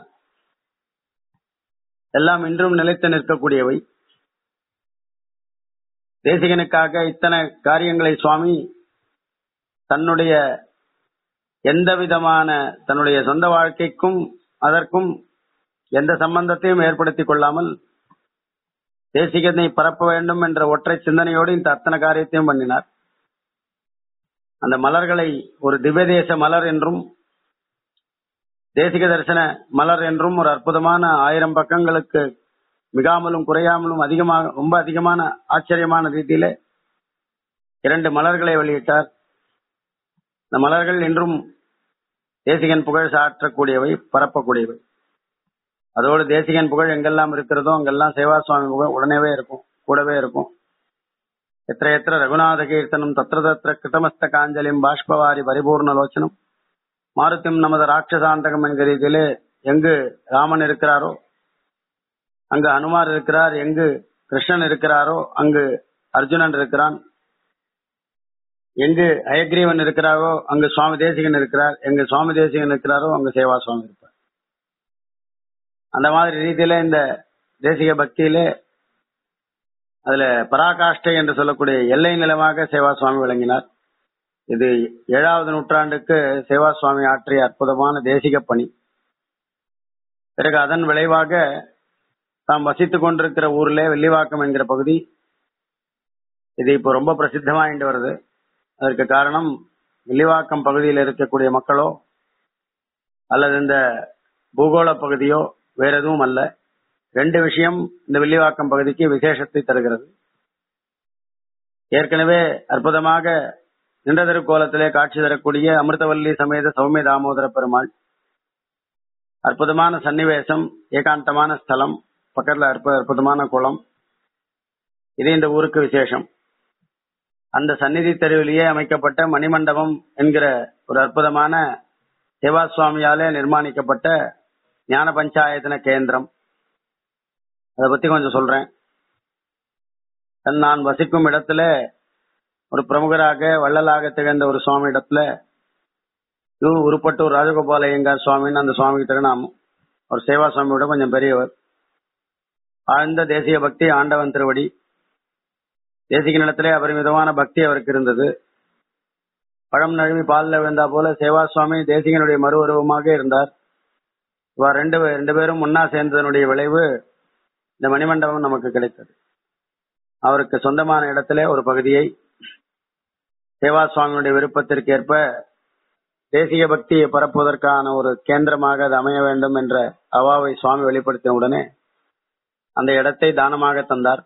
எல்லாம் இன்றும் நிலைத்து நிற்கக்கூடியவை தேசிகனுக்காக இத்தனை காரியங்களை சுவாமி தன்னுடைய எந்த விதமான தன்னுடைய சொந்த வாழ்க்கைக்கும் அதற்கும் எந்த சம்பந்தத்தையும் ஏற்படுத்திக் கொள்ளாமல் தேசிகனை பரப்ப வேண்டும் என்ற ஒற்றை சிந்தனையோடு இந்த அத்தனை காரியத்தையும் பண்ணினார் அந்த மலர்களை ஒரு திவ்யதேச மலர் என்றும் தேசிக தரிசன மலர் என்றும் ஒரு அற்புதமான ஆயிரம் பக்கங்களுக்கு மிகாமலும் குறையாமலும் அதிகமாக ரொம்ப அதிகமான ஆச்சரியமான ரீதியிலே இரண்டு மலர்களை வெளியிட்டார் இந்த மலர்கள் இன்றும் தேசிகன் புகழ் சாற்றக்கூடியவை பரப்பக்கூடியவை அதோடு தேசிகன் புகழ் எங்கெல்லாம் இருக்கிறதோ அங்கெல்லாம் சேவா சுவாமி புகழ் உடனேவே இருக்கும் கூடவே இருக்கும் எத்திர எத்திர ரகுநாத கீர்த்தனம் தத்திர தத்திர கிருதமஸ்த காஞ்சலிம் பாஷ்பவாரி பரிபூர்ண லோச்சனம் மாருத்திம் நமது ராட்சசாந்தகம் என்கிற ரீதியிலே எங்கு ராமன் இருக்கிறாரோ அங்கு அனுமார் இருக்கிறார் எங்கு கிருஷ்ணன் இருக்கிறாரோ அங்கு அர்ஜுனன் இருக்கிறான் எங்கு அயக்ரீவன் இருக்கிறாரோ அங்கு சுவாமி தேசிகன் இருக்கிறார் எங்கு சுவாமி தேசிகன் இருக்கிறாரோ அங்கு சேவா சுவாமி இருப்பார் அந்த மாதிரி ரீதியில இந்த தேசிக பக்தியிலே அதுல பராகாஷ்டை என்று சொல்லக்கூடிய எல்லை நிலமாக சேவா சுவாமி விளங்கினார் இது ஏழாவது நூற்றாண்டுக்கு சேவா சுவாமி ஆற்றிய அற்புதமான தேசிக பணி பிறகு அதன் விளைவாக தாம் வசித்துக் கொண்டிருக்கிற ஊர்ல வெள்ளிவாக்கம் என்கிற பகுதி இது இப்போ ரொம்ப பிரசித்தமாயிட்டு வருது அதற்கு காரணம் வெள்ளிவாக்கம் பகுதியில் இருக்கக்கூடிய மக்களோ அல்லது இந்த பூகோள பகுதியோ வேற எதுவும் அல்ல ரெண்டு விஷயம் இந்த வெள்ளிவாக்கம் பகுதிக்கு விசேஷத்தை தருகிறது ஏற்கனவே அற்புதமாக நின்ற திருக்கோலத்திலே காட்சி தரக்கூடிய அமிர்தவல்லி சமேத சௌமிய தாமோதர பெருமாள் அற்புதமான சன்னிவேசம் ஏகாந்தமான ஸ்தலம் பக்கத்துல அற்ப அற்புதமான குளம் இது இந்த ஊருக்கு விசேஷம் அந்த சந்நிதி தெருவிலேயே அமைக்கப்பட்ட மணிமண்டபம் என்கிற ஒரு அற்புதமான சேவா சுவாமியாலே நிர்மாணிக்கப்பட்ட ஞான பஞ்சாயத்தன கேந்திரம் அதை பத்தி கொஞ்சம் சொல்றேன் நான் வசிக்கும் இடத்துல ஒரு பிரமுகராக வள்ளலாக திகழ்ந்த ஒரு சுவாமி இடத்துல இவர் உருப்பட்டூர் ராஜகோபால ஐயங்கார் சுவாமின்னு அந்த சுவாமிக்கு திருநாமம் அவர் சேவா சுவாமியோட கொஞ்சம் பெரியவர் ஆழ்ந்த தேசிய பக்தி ஆண்டவன் திருவடி தேசிக நிலத்திலே அபரிமிதமான பக்தி அவருக்கு இருந்தது பழம் நழுவி பாலில் விழுந்தா போல சேவா சுவாமி தேசிகனுடைய மறு உருவமாக இருந்தார் இவர் ரெண்டு பே- ரெண்டு பேரும் ஒன்னா சேர்ந்ததனுடைய விளைவு இந்த மணிமண்டபம் நமக்கு கிடைத்தது அவருக்கு சொந்தமான இடத்திலே ஒரு பகுதியை சேவா சுவாமியுடைய விருப்பத்திற்கு ஏற்ப தேசிய பக்தியை பரப்புவதற்கான ஒரு கேந்திரமாக அது அமைய வேண்டும் என்ற அவாவை சுவாமி வெளிப்படுத்தின உடனே அந்த இடத்தை தானமாக தந்தார்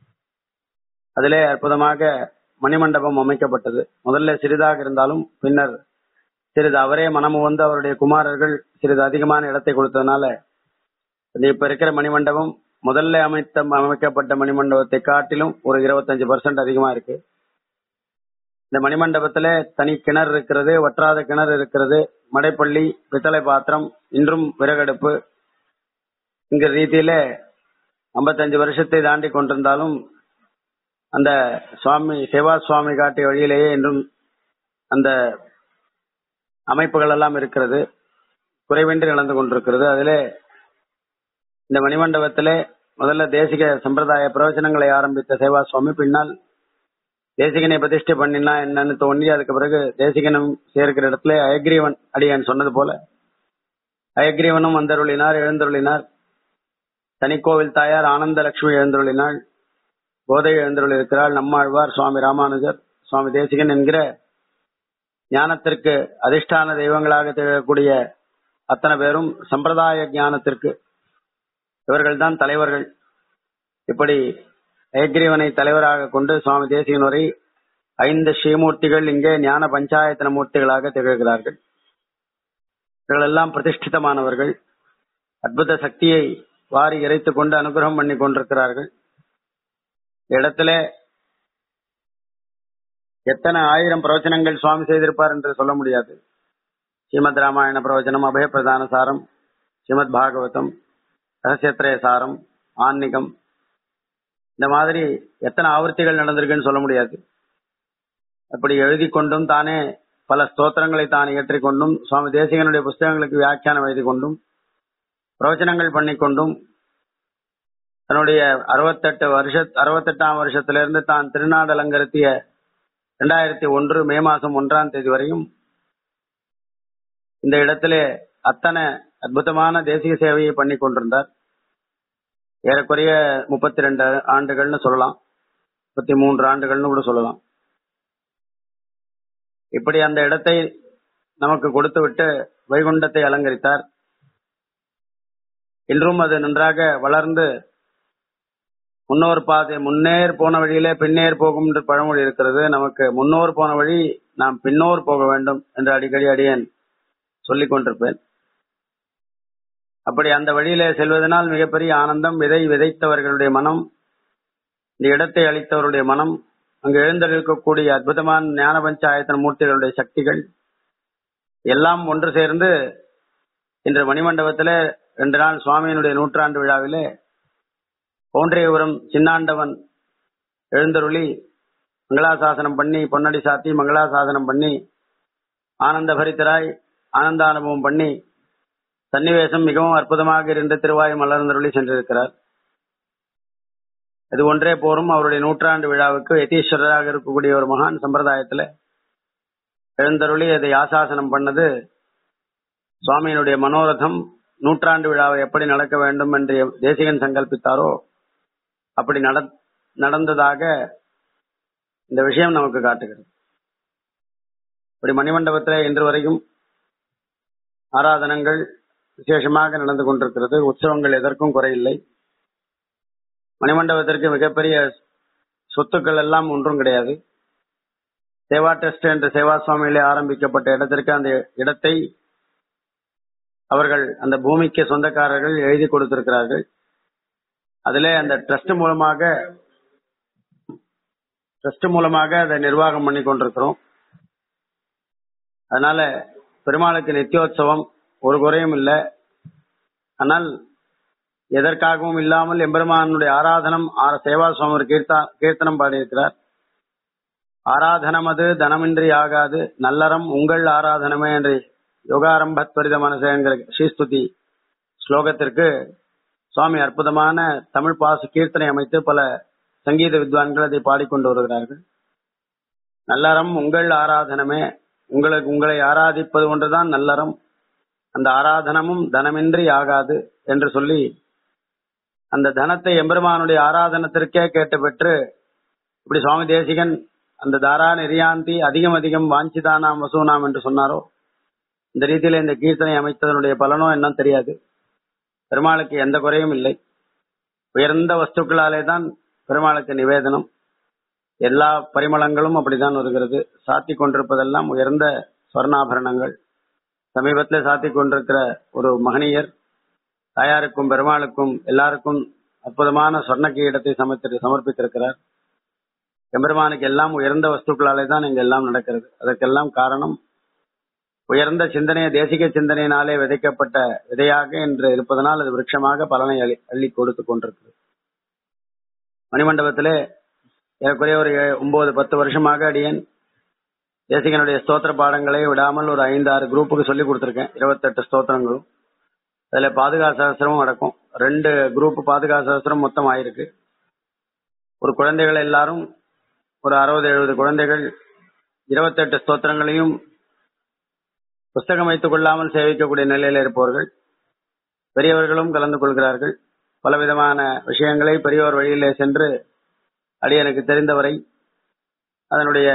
அதிலே அற்புதமாக மணிமண்டபம் அமைக்கப்பட்டது முதல்ல சிறிதாக இருந்தாலும் பின்னர் சிறிது அவரே மனமு வந்து அவருடைய குமாரர்கள் சிறிது அதிகமான இடத்தை கொடுத்ததுனால இது இப்ப இருக்கிற மணிமண்டபம் முதல்ல அமைத்த அமைக்கப்பட்ட மணிமண்டபத்தை காட்டிலும் ஒரு இருபத்தஞ்சு பர்சன்ட் அதிகமா இருக்கு இந்த மணிமண்டபத்துல தனி கிணறு இருக்கிறது வற்றாத கிணறு இருக்கிறது மடைப்பள்ளி பித்தளை பாத்திரம் இன்றும் விறகடுப்பு என்கிற ரீதியில ஐம்பத்தஞ்சு வருஷத்தை தாண்டி கொண்டிருந்தாலும் அந்த சுவாமி சேவா சுவாமி காட்டிய வழியிலேயே இன்றும் அந்த அமைப்புகள் எல்லாம் இருக்கிறது குறைவின்றி நடந்து கொண்டிருக்கிறது அதிலே இந்த மணிமண்டபத்திலே முதல்ல தேசிக சம்பிரதாய பிரவச்சனங்களை ஆரம்பித்த சேவா சுவாமி பின்னால் தேசிகனை பிரதிஷ்டை பண்ணினா என்னன்னு தோண்டி அதுக்கு பிறகு தேசிகனும் சேர்க்கிற இடத்துல அயக்ரீவன் அடியான் சொன்னது போல அயக்ரீவனும் வந்தருளினார் எழுந்தருளினார் தனிக்கோவில் தாயார் ஆனந்த லட்சுமி எழுந்தருளினாள் போதை எழுந்தருள் இருக்கிறாள் நம்மாழ்வார் சுவாமி ராமானுஜர் சுவாமி தேசிகன் என்கிற ஞானத்திற்கு அதிஷ்டான தெய்வங்களாக திகழக்கூடிய அத்தனை பேரும் சம்பிரதாய ஞானத்திற்கு இவர்கள்தான் தலைவர்கள் இப்படி ஏக்ரீவனை தலைவராக கொண்டு சுவாமி தேசிகன் வரை ஐந்து ஸ்ரீமூர்த்திகள் இங்கே ஞான பஞ்சாயத்தன மூர்த்திகளாக திகழ்கிறார்கள் இவர்களெல்லாம் பிரதிஷ்டிதமானவர்கள் அற்புத சக்தியை வாரி இறைத்துக் கொண்டு அனுகிரகம் பண்ணி கொண்டிருக்கிறார்கள் இந்த இடத்துல எத்தனை ஆயிரம் பிரவச்சனங்கள் சுவாமி செய்திருப்பார் என்று சொல்ல முடியாது ஸ்ரீமத் ராமாயண பிரவச்சனம் அபய பிரதான சாரம் ஸ்ரீமத் பாகவதம் ரகசியத்திரய சாரம் ஆன்மீகம் இந்த மாதிரி எத்தனை ஆவர்த்திகள் நடந்திருக்குன்னு சொல்ல முடியாது அப்படி எழுதி கொண்டும் தானே பல ஸ்தோத்திரங்களை தான் இயற்றிக் கொண்டும் சுவாமி தேசிகனுடைய புஸ்தகங்களுக்கு வியாக்கியானம் எழுதி கொண்டும் பிரவச்சனங்கள் பண்ணிக்கொண்டும் தன்னுடைய அறுபத்தெட்டு வருஷ அறுபத்தெட்டாம் வருஷத்திலிருந்து தான் திருநாடு அலங்கரித்திய இரண்டாயிரத்தி ஒன்று மே மாசம் ஒன்றாம் தேதி வரையும் இந்த இடத்திலே அத்தனை அற்புதமான தேசிய சேவையை பண்ணி கொண்டிருந்தார் ஏறக்குறைய முப்பத்தி ரெண்டு ஆண்டுகள்னு சொல்லலாம் முப்பத்தி மூன்று ஆண்டுகள்னு கூட சொல்லலாம் இப்படி அந்த இடத்தை நமக்கு கொடுத்து விட்டு வைகுண்டத்தை அலங்கரித்தார் இன்றும் அது நன்றாக வளர்ந்து முன்னோர் பாதை முன்னேர் போன வழியிலே பின்னேர் போகும் என்று பழமொழி இருக்கிறது நமக்கு முன்னோர் போன வழி நாம் பின்னோர் போக வேண்டும் என்று அடிக்கடி அடியேன் சொல்லிக் கொண்டிருப்பேன் அப்படி அந்த வழியிலே செல்வதனால் மிகப்பெரிய ஆனந்தம் விதை விதைத்தவர்களுடைய மனம் இந்த இடத்தை அளித்தவருடைய மனம் அங்கு எழுந்திருக்கக்கூடிய அற்புதமான ஞான பஞ்சாயத்தன மூர்த்திகளுடைய சக்திகள் எல்லாம் ஒன்று சேர்ந்து இன்று மணிமண்டபத்துல ரெண்டு நாள் சுவாமியினுடைய நூற்றாண்டு விழாவிலே பவுண்டரியபுரம் சின்னாண்டவன் எழுந்தருளி மங்களாசாசனம் பண்ணி பொன்னடி சாத்தி மங்களாசாசனம் பண்ணி ஆனந்த பரித்தராய் ஆனந்த அனுபவம் பண்ணி சன்னிவேசம் மிகவும் அற்புதமாக இருந்த திருவாய் மலர்ந்தருளி சென்றிருக்கிறார் இது ஒன்றே போரும் அவருடைய நூற்றாண்டு விழாவுக்கு யதீஸ்வரராக இருக்கக்கூடிய ஒரு மகான் சம்பிரதாயத்துல எழுந்தருளி அதை ஆசாசனம் பண்ணது சுவாமியினுடைய மனோரதம் நூற்றாண்டு விழாவை எப்படி நடக்க வேண்டும் என்று தேசிகன் சங்கல்பித்தாரோ அப்படி நட- நடந்ததாக இந்த விஷயம் நமக்கு காட்டுகிறது இப்படி மணிமண்டபத்தில் இன்று வரைக்கும் ஆராதனங்கள் விசேஷமாக நடந்து கொண்டிருக்கிறது உற்சவங்கள் எதற்கும் குறையில்லை மணிமண்டபத்திற்கு மிகப்பெரிய சொத்துக்கள் எல்லாம் ஒன்றும் கிடையாது சேவா டெஸ்ட் என்ற சேவா சுவாமியிலே ஆரம்பிக்கப்பட்ட இடத்திற்கு அந்த இடத்தை அவர்கள் அந்த பூமிக்கு சொந்தக்காரர்கள் எழுதி கொடுத்திருக்கிறார்கள் அதிலே அந்த ட்ரஸ்ட் மூலமாக ட்ரஸ்ட் மூலமாக அதை நிர்வாகம் பண்ணி கொண்டிருக்கிறோம் அதனால பெருமாளுக்கு நித்தியோத்சவம் ஒரு குறையும் இல்லை ஆனால் எதற்காகவும் இல்லாமல் எம்பெருமானுடைய ஆராதனம் ஆ- சேவா சுவாமி ஒரு கீர்த்தா கீர்த்தனம் பாடியிருக்கிறார் ஆராதனம் அது தனமின்றி ஆகாது நல்லறம் உங்கள் ஆராதனமே என்று யோகாரம்பத்வரித மனசு என்கிற ஸ்ரீஸ்துதி ஸ்லோகத்திற்கு சுவாமி அற்புதமான தமிழ் பாசு கீர்த்தனை அமைத்து பல சங்கீத வித்வான்கள் அதை பாடிக்கொண்டு வருகிறார்கள் நல்லறம் உங்கள் ஆராதனமே உங்களுக்கு உங்களை ஆராதிப்பது ஒன்றுதான் நல்லறம் அந்த ஆராதனமும் தனமின்றி ஆகாது என்று சொல்லி அந்த தனத்தை எம்பெருமானுடைய ஆராதனத்திற்கே கேட்டு பெற்று இப்படி சுவாமி தேசிகன் அந்த தாரா நெறியாந்தி அதிகம் அதிகம் வாஞ்சிதானாம் வசூனாம் என்று சொன்னாரோ இந்த ரீதியில இந்த கீர்த்தனை அமைத்ததனுடைய பலனோ என்னன்னு தெரியாது பெருமாளுக்கு எந்த குறையும் இல்லை உயர்ந்த வஸ்துக்களாலே தான் பெருமாளுக்கு நிவேதனம் எல்லா பரிமளங்களும் அப்படித்தான் வருகிறது சாத்தி கொண்டிருப்பதெல்லாம் உயர்ந்த ஸ்வர்ணாபரணங்கள் சமீபத்தில் சாத்தி கொண்டிருக்கிற ஒரு மகனியர் தாயாருக்கும் பெருமாளுக்கும் எல்லாருக்கும் அற்புதமான சொர்ண கீடத்தை சமர்த்தி சமர்ப்பித்திருக்கிறார் எம்பெருமானுக்கு எல்லாம் உயர்ந்த வஸ்துக்களாலே தான் இங்க எல்லாம் நடக்கிறது அதற்கெல்லாம் காரணம் உயர்ந்த சிந்தனையை தேசிக சிந்தனையினாலே விதைக்கப்பட்ட விதையாக இன்று இருப்பதனால் அது விருட்சமாக பலனை அள்ளி அள்ளி கொடுத்து கொண்டிருக்கிறது மணிமண்டபத்திலே ஏறக்குறைய ஒரு ஏ- ஒன்பது பத்து வருஷமாக அடியேன் தேசிகனுடைய ஸ்தோத்திர பாடங்களை விடாமல் ஒரு ஐந்து ஆறு குரூப்புக்கு சொல்லி கொடுத்துருக்கேன் இருபத்தெட்டு ஸ்தோத்திரங்களும் அதுல பாதுகா சகஸ்திரமும் அடக்கும் ரெண்டு குரூப் பாதுகா சகஸ்திரம் மொத்தம் ஆயிருக்கு ஒரு குழந்தைகள் எல்லாரும் ஒரு அறுபது எழுபது குழந்தைகள் இருபத்தெட்டு ஸ்தோத்திரங்களையும் புஸ்தகம் வைத்துக் கொள்ளாமல் சேவிக்கக்கூடிய நிலையில் இருப்பவர்கள் பெரியவர்களும் கலந்து கொள்கிறார்கள் பலவிதமான விஷயங்களை பெரியோர் வழியிலே சென்று அடியனுக்கு தெரிந்தவரை அதனுடைய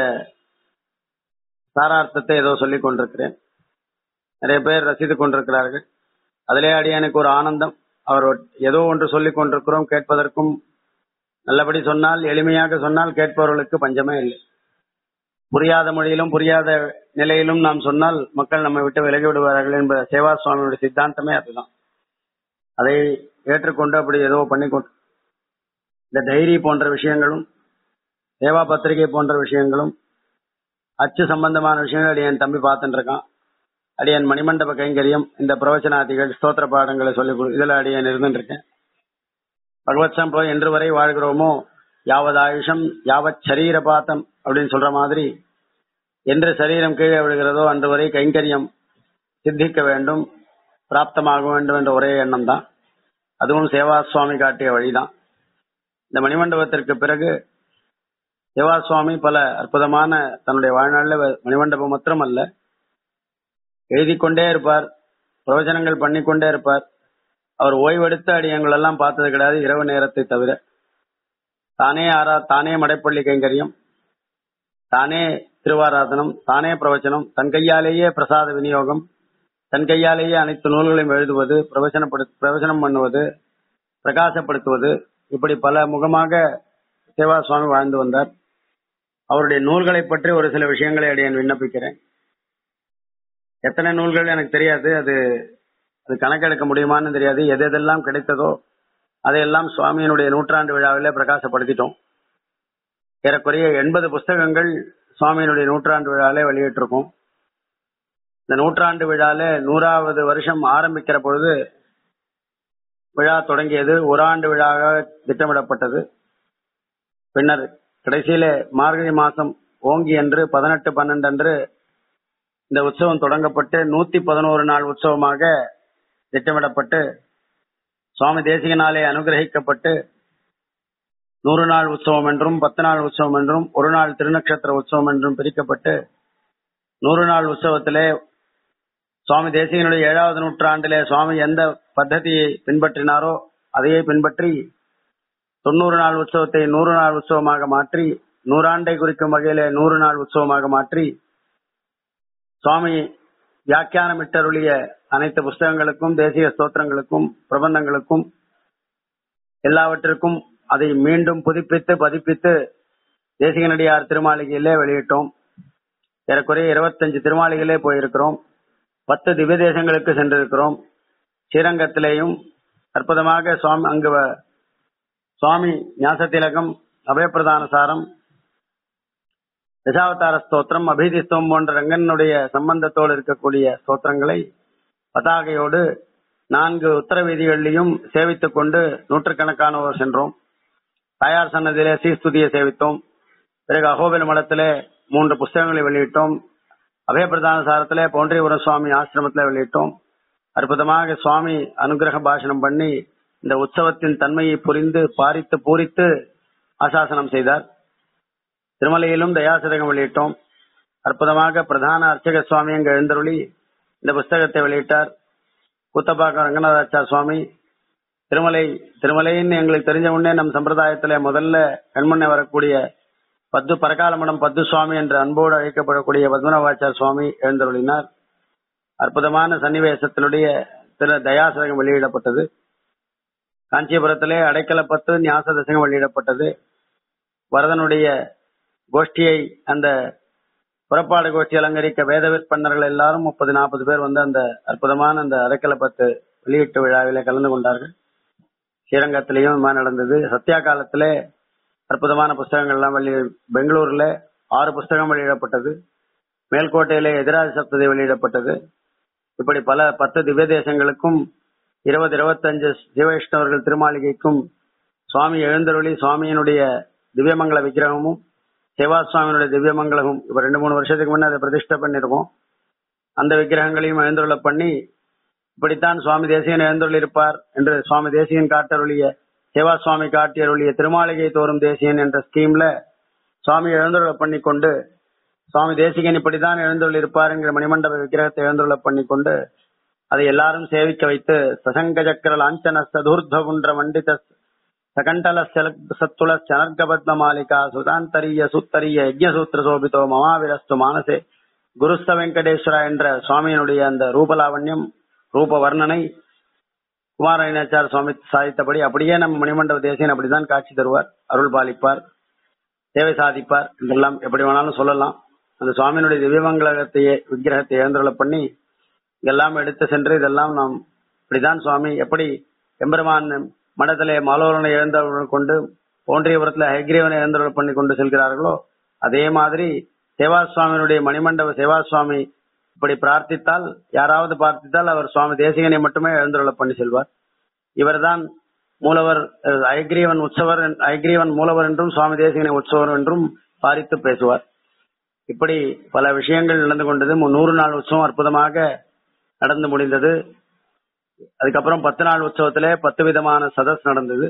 சாரார்த்தத்தை ஏதோ சொல்லிக் கொண்டிருக்கிறேன் நிறைய பேர் ரசித்துக் கொண்டிருக்கிறார்கள் அதிலே அடியனுக்கு ஒரு ஆனந்தம் அவர் ஏதோ ஒன்று சொல்லிக் கொண்டிருக்கிறோம் கேட்பதற்கும் நல்லபடி சொன்னால் எளிமையாக சொன்னால் கேட்பவர்களுக்கு பஞ்சமே இல்லை புரியாத மொழியிலும் புரியாத நிலையிலும் நாம் சொன்னால் மக்கள் நம்மை விட்டு விலகி விடுவார்கள் என்ப சேவா சுவாமியுடைய சித்தாந்தமே அதுதான் அதை ஏற்றுக்கொண்டு அப்படி ஏதோ பண்ணிக்கொண்டு இந்த டைரி போன்ற விஷயங்களும் சேவா பத்திரிகை போன்ற விஷயங்களும் அச்சு சம்பந்தமான விஷயங்கள் அடியன் தம்பி பார்த்துட்டு இருக்கான் அடியன் மணிமண்டப கைங்கரியம் இந்த பிரவச்சனாதிகள் ஸ்தோத்திர பாடங்களை சொல்லிக் கொடு இதுல அடியன் இருந்துட்டு இருக்கேன் பகவத் சம்பவம் என்று வரை வாழ்கிறோமோ யாவது ஆயுஷம் யாவத் சரீர பாத்தம் அப்படின்னு சொல்ற மாதிரி என்று சரீரம் கீழே விழுகிறதோ அன்று வரை கைங்கரியம் சித்திக்க வேண்டும் பிராப்தமாக வேண்டும் என்ற ஒரே எண்ணம் தான் அதுவும் சேவா சுவாமி காட்டிய வழிதான் இந்த மணிமண்டபத்திற்கு பிறகு சேவா சுவாமி பல அற்புதமான தன்னுடைய வாழ்நாளில் மணிமண்டபம் மாத்திரம் அல்ல எழுதி கொண்டே இருப்பார் பிரவச்சனங்கள் பண்ணிக்கொண்டே இருப்பார் அவர் ஓய்வெடுத்த அடியங்கள் எல்லாம் பார்த்தது கிடையாது இரவு நேரத்தை தவிர தானே ஆரா தானே மடைப்பள்ளி கைங்கரியம் தானே திருவாராதனம் தானே பிரவச்சனம் தன் கையாலேயே பிரசாத விநியோகம் தன் கையாலேயே அனைத்து நூல்களையும் எழுதுவது பிரவச்சனப்படு பிரவச்சனம் பண்ணுவது பிரகாசப்படுத்துவது இப்படி பல முகமாக சேவா சுவாமி வாழ்ந்து வந்தார் அவருடைய நூல்களை பற்றி ஒரு சில விஷயங்களை அடியேன் விண்ணப்பிக்கிறேன் எத்தனை நூல்கள் எனக்கு தெரியாது அது அது கணக்கெடுக்க முடியுமான்னு தெரியாது எது எதெல்லாம் கிடைத்ததோ அதையெல்லாம் சுவாமியினுடைய நூற்றாண்டு விழாவிலே பிரகாசப்படுத்திட்டோம் ஏறக்குறைய எண்பது புஸ்தகங்கள் சுவாமியினுடைய நூற்றாண்டு விழாலே வெளியிட்டிருக்கோம் இந்த நூற்றாண்டு விழால நூறாவது வருஷம் ஆரம்பிக்கிற பொழுது விழா தொடங்கியது ஒரு ஆண்டு விழாவாக திட்டமிடப்பட்டது பின்னர் கடைசியில மார்கழி மாசம் ஓங்கி அன்று பதினெட்டு பன்னெண்டு அன்று இந்த உற்சவம் தொடங்கப்பட்டு நூத்தி பதினோரு நாள் உற்சவமாக திட்டமிடப்பட்டு சுவாமி தேசிகனாலே அனுகிரகிக்கப்பட்டு நூறு நாள் உற்சவம் என்றும் பத்து நாள் உற்சவம் என்றும் ஒரு நாள் திருநக்ஷத்திர உற்சவம் என்றும் பிரிக்கப்பட்டு நூறு நாள் உற்சவத்திலே சுவாமி தேசிகனுடைய ஏழாவது நூற்றாண்டிலே சுவாமி எந்த பத்ததியை பின்பற்றினாரோ அதையே பின்பற்றி தொண்ணூறு நாள் உற்சவத்தை நூறு நாள் உற்சவமாக மாற்றி நூறாண்டை குறிக்கும் வகையிலே நூறு நாள் உற்சவமாக மாற்றி சுவாமி வியாக்கியானமிட்டருளிய அனைத்து புஸ்தகங்களுக்கும் தேசிய ஸ்தோத்திரங்களுக்கும் பிரபந்தங்களுக்கும் எல்லாவற்றிற்கும் அதை மீண்டும் புதுப்பித்து பதிப்பித்து தேசிகனடியார் திருமாளிகையிலே வெளியிட்டோம் ஏறக்குறைய இருபத்தஞ்சு திருமாளிகளே போயிருக்கிறோம் பத்து திவ்ய தேசங்களுக்கு சென்றிருக்கிறோம் ஸ்ரீரங்கத்திலேயும் அற்புதமாக சுவாமி அங்கு வ- சுவாமி ஞாசத்திலகம் அபயப்பிரதான சாரம் தசாவதார ஸ்தோத்திரம் அபிதிஸ்தவம் போன்ற ரங்கனுடைய சம்பந்தத்தோடு இருக்கக்கூடிய ஸ்தோத்திரங்களை பதாகையோடு நான்கு உத்தர வீதிகளிலையும் சேவித்துக் கொண்டு நூற்றுக்கணக்கானோர் சென்றோம் தாயார் சன்னதியிலே சீஸ்துதியை சேவித்தோம் பிறகு அகோபில மடத்திலே மூன்று புஸ்தகங்களை வெளியிட்டோம் அபயப்பிரதான சாரத்திலே பவுண்டரிபுரம் சுவாமி ஆசிரமத்திலே வெளியிட்டோம் அற்புதமாக சுவாமி அனுகிரக பாஷணம் பண்ணி இந்த உற்சவத்தின் தன்மையை புரிந்து பாரித்து பூரித்து ஆசாசனம் செய்தார் திருமலையிலும் தயாசதகம் வெளியிட்டோம் அற்புதமாக பிரதான அர்ச்சக சுவாமி அங்கு எழுந்தருளி இந்த புஸ்தகத்தை வெளியிட்டார் கூத்தப்பாக்கம் ரங்கநாதாச்சார் சுவாமி திருமலை திருமலைன்னு எங்களுக்கு தெரிஞ்ச உடனே நம் சம்பிரதாயத்துல முதல்ல கண்முன்னே வரக்கூடிய பத்து பரகாலமடம் பத்து சுவாமி என்ற அன்போடு அழைக்கப்படக்கூடிய பத்மநாபாச்சார் சுவாமி எழுந்தருளினார் அற்புதமான சன்னிவேசத்தினுடைய திரு தயாசதகம் வெளியிடப்பட்டது காஞ்சிபுரத்திலே அடைக்கல பத்து ஞாச தசகம் வெளியிடப்பட்டது வரதனுடைய கோஷ்டியை அந்த புறப்பாடு கோஷ்டி அலங்கரிக்க வேத விற்பன்னர்கள் எல்லாரும் முப்பது நாற்பது பேர் வந்து அந்த அற்புதமான அந்த அடைக்கல பத்து வெளியீட்டு விழாவிலே கலந்து கொண்டார்கள் ஸ்ரீரங்கத்திலையும் இது மாதிரி நடந்தது சத்யா காலத்திலே அற்புதமான புஸ்தகங்கள் எல்லாம் வெளி பெங்களூர்ல ஆறு புஸ்தகம் வெளியிடப்பட்டது மேல்கோட்டையிலே எதிராஜ சப்ததி வெளியிடப்பட்டது இப்படி பல பத்து திவ்ய தேசங்களுக்கும் இருபது இருபத்தஞ்சு சிவவைஷ்ணவர்கள் திருமாளிகைக்கும் சுவாமி எழுந்தருளி சுவாமியினுடைய திவ்யமங்கல விக்கிரகமும் சேவா சுவாமியினுடைய திவ்யமங்கலமும் இப்ப ரெண்டு மூணு வருஷத்துக்கு முன்ன அதை பிரதிஷ்டை பண்ணிருக்கோம் அந்த விக்கிரகங்களையும் எழுந்தருள பண்ணி இப்படித்தான் சுவாமி தேசிகன் எழுந்தருள் இருப்பார் என்று சுவாமி தேசிகன் காட்டருளிய சேவா சுவாமி காட்டியருளிய திருமாளிகை தோறும் தேசியன் என்ற ஸ்கீம்ல சுவாமி எழுந்தருள பண்ணி கொண்டு சுவாமி தேசிகன் இப்படித்தான் எழுந்தருள் இருப்பார் என்கிற மணிமண்டப விக்கிரகத்தை எழுந்தருள பண்ணி கொண்டு அதை எல்லாரும் சேவிக்க வைத்து சசங்க சக்கர லாஞ்சன சதுர்தகுன்ற மண்டித சகண்டல சத்துள சனர்கபத்ம மாலிகா சுதாந்தரிய சுத்தரிய யஜ்ஞசூத்திர சோபிதோ மமாவிரஸ்து மானசே குருஸ்த வெங்கடேஸ்வரா என்ற சுவாமியினுடைய அந்த ரூபலாவண்யம் ரூப வர்ணனை குமாரநாச்சார் சுவாமி சாதித்தபடி அப்படியே நம்ம மணிமண்டப தேசியன் அப்படிதான் காட்சி தருவார் அருள் பாலிப்பார் சேவை சாதிப்பார் என்றெல்லாம் எப்படி வேணாலும் சொல்லலாம் அந்த சுவாமியினுடைய திவ்யமங்கலத்தையே விக்கிரகத்தை எழுந்துள்ள பண்ணி இதெல்லாம் எடுத்து சென்று இதெல்லாம் நாம் இப்படிதான் சுவாமி எப்படி எம்பெருமான் மடத்திலே மாலோரனை எழுந்தவர்கள் கொண்டு போன்றியபுரத்துல ஹைகிரீவனை எழுந்தருள் பண்ணி கொண்டு செல்கிறார்களோ அதே மாதிரி சேவா சுவாமியினுடைய மணிமண்டப சேவா சுவாமி இப்படி பிரார்த்தித்தால் யாராவது பிரார்த்தித்தால் அவர் சுவாமி தேசிகனை மட்டுமே எழுந்தருள பண்ணி செல்வார் இவர்தான் மூலவர் அஹ், ஐகிரீவன் உற்சவர் என்- ஐகிரீவன் மூலவர் என்றும் சுவாமி தேசிகனை உற்சவர் என்றும் பாரித்து பேசுவார் இப்படி பல விஷயங்கள் நடந்து கொண்டது மு- நூறு நாள் உற்சவம் அற்புதமாக நடந்து முடிந்தது அதுக்கப்புறம் பத்து நாள் உற்சவத்திலே பத்து விதமான சதஸ் நடந்தது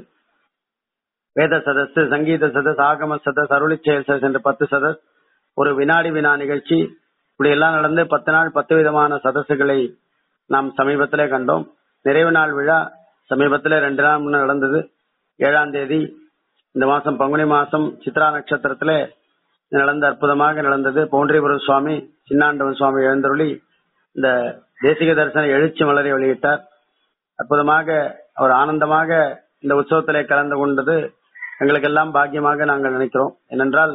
வேத சதஸ் சங்கீத சதஸ் ஆகம சதஸ் அருளிச் செயல் சதஸ் என்ற பத்து சதஸ் ஒரு வினாடி வினா நிகழ்ச்சி இப்படி எல்லாம் நடந்து பத்து நாள் பத்து விதமான சதசுகளை நாம் சமீபத்திலே கண்டோம் நிறைவு நாள் விழா சமீபத்திலே ரெண்டு நாள் முன்ன நடந்தது ஏழாம் தேதி இந்த மாசம் பங்குனி மாசம் சித்ரா நட்சத்திரத்திலே நடந்த அற்புதமாக நடந்தது பவுண்டரிபுரம் சுவாமி சின்னாண்டவன் சுவாமி எழுந்தருளி இந்த தேசிக தரிசன எழுச்சி மலரை வெளியிட்டார் அற்புதமாக அவர் ஆனந்தமாக இந்த உற்சவத்திலே கலந்து கொண்டது எங்களுக்கெல்லாம் பாக்கியமாக நாங்கள் நினைக்கிறோம் ஏனென்றால்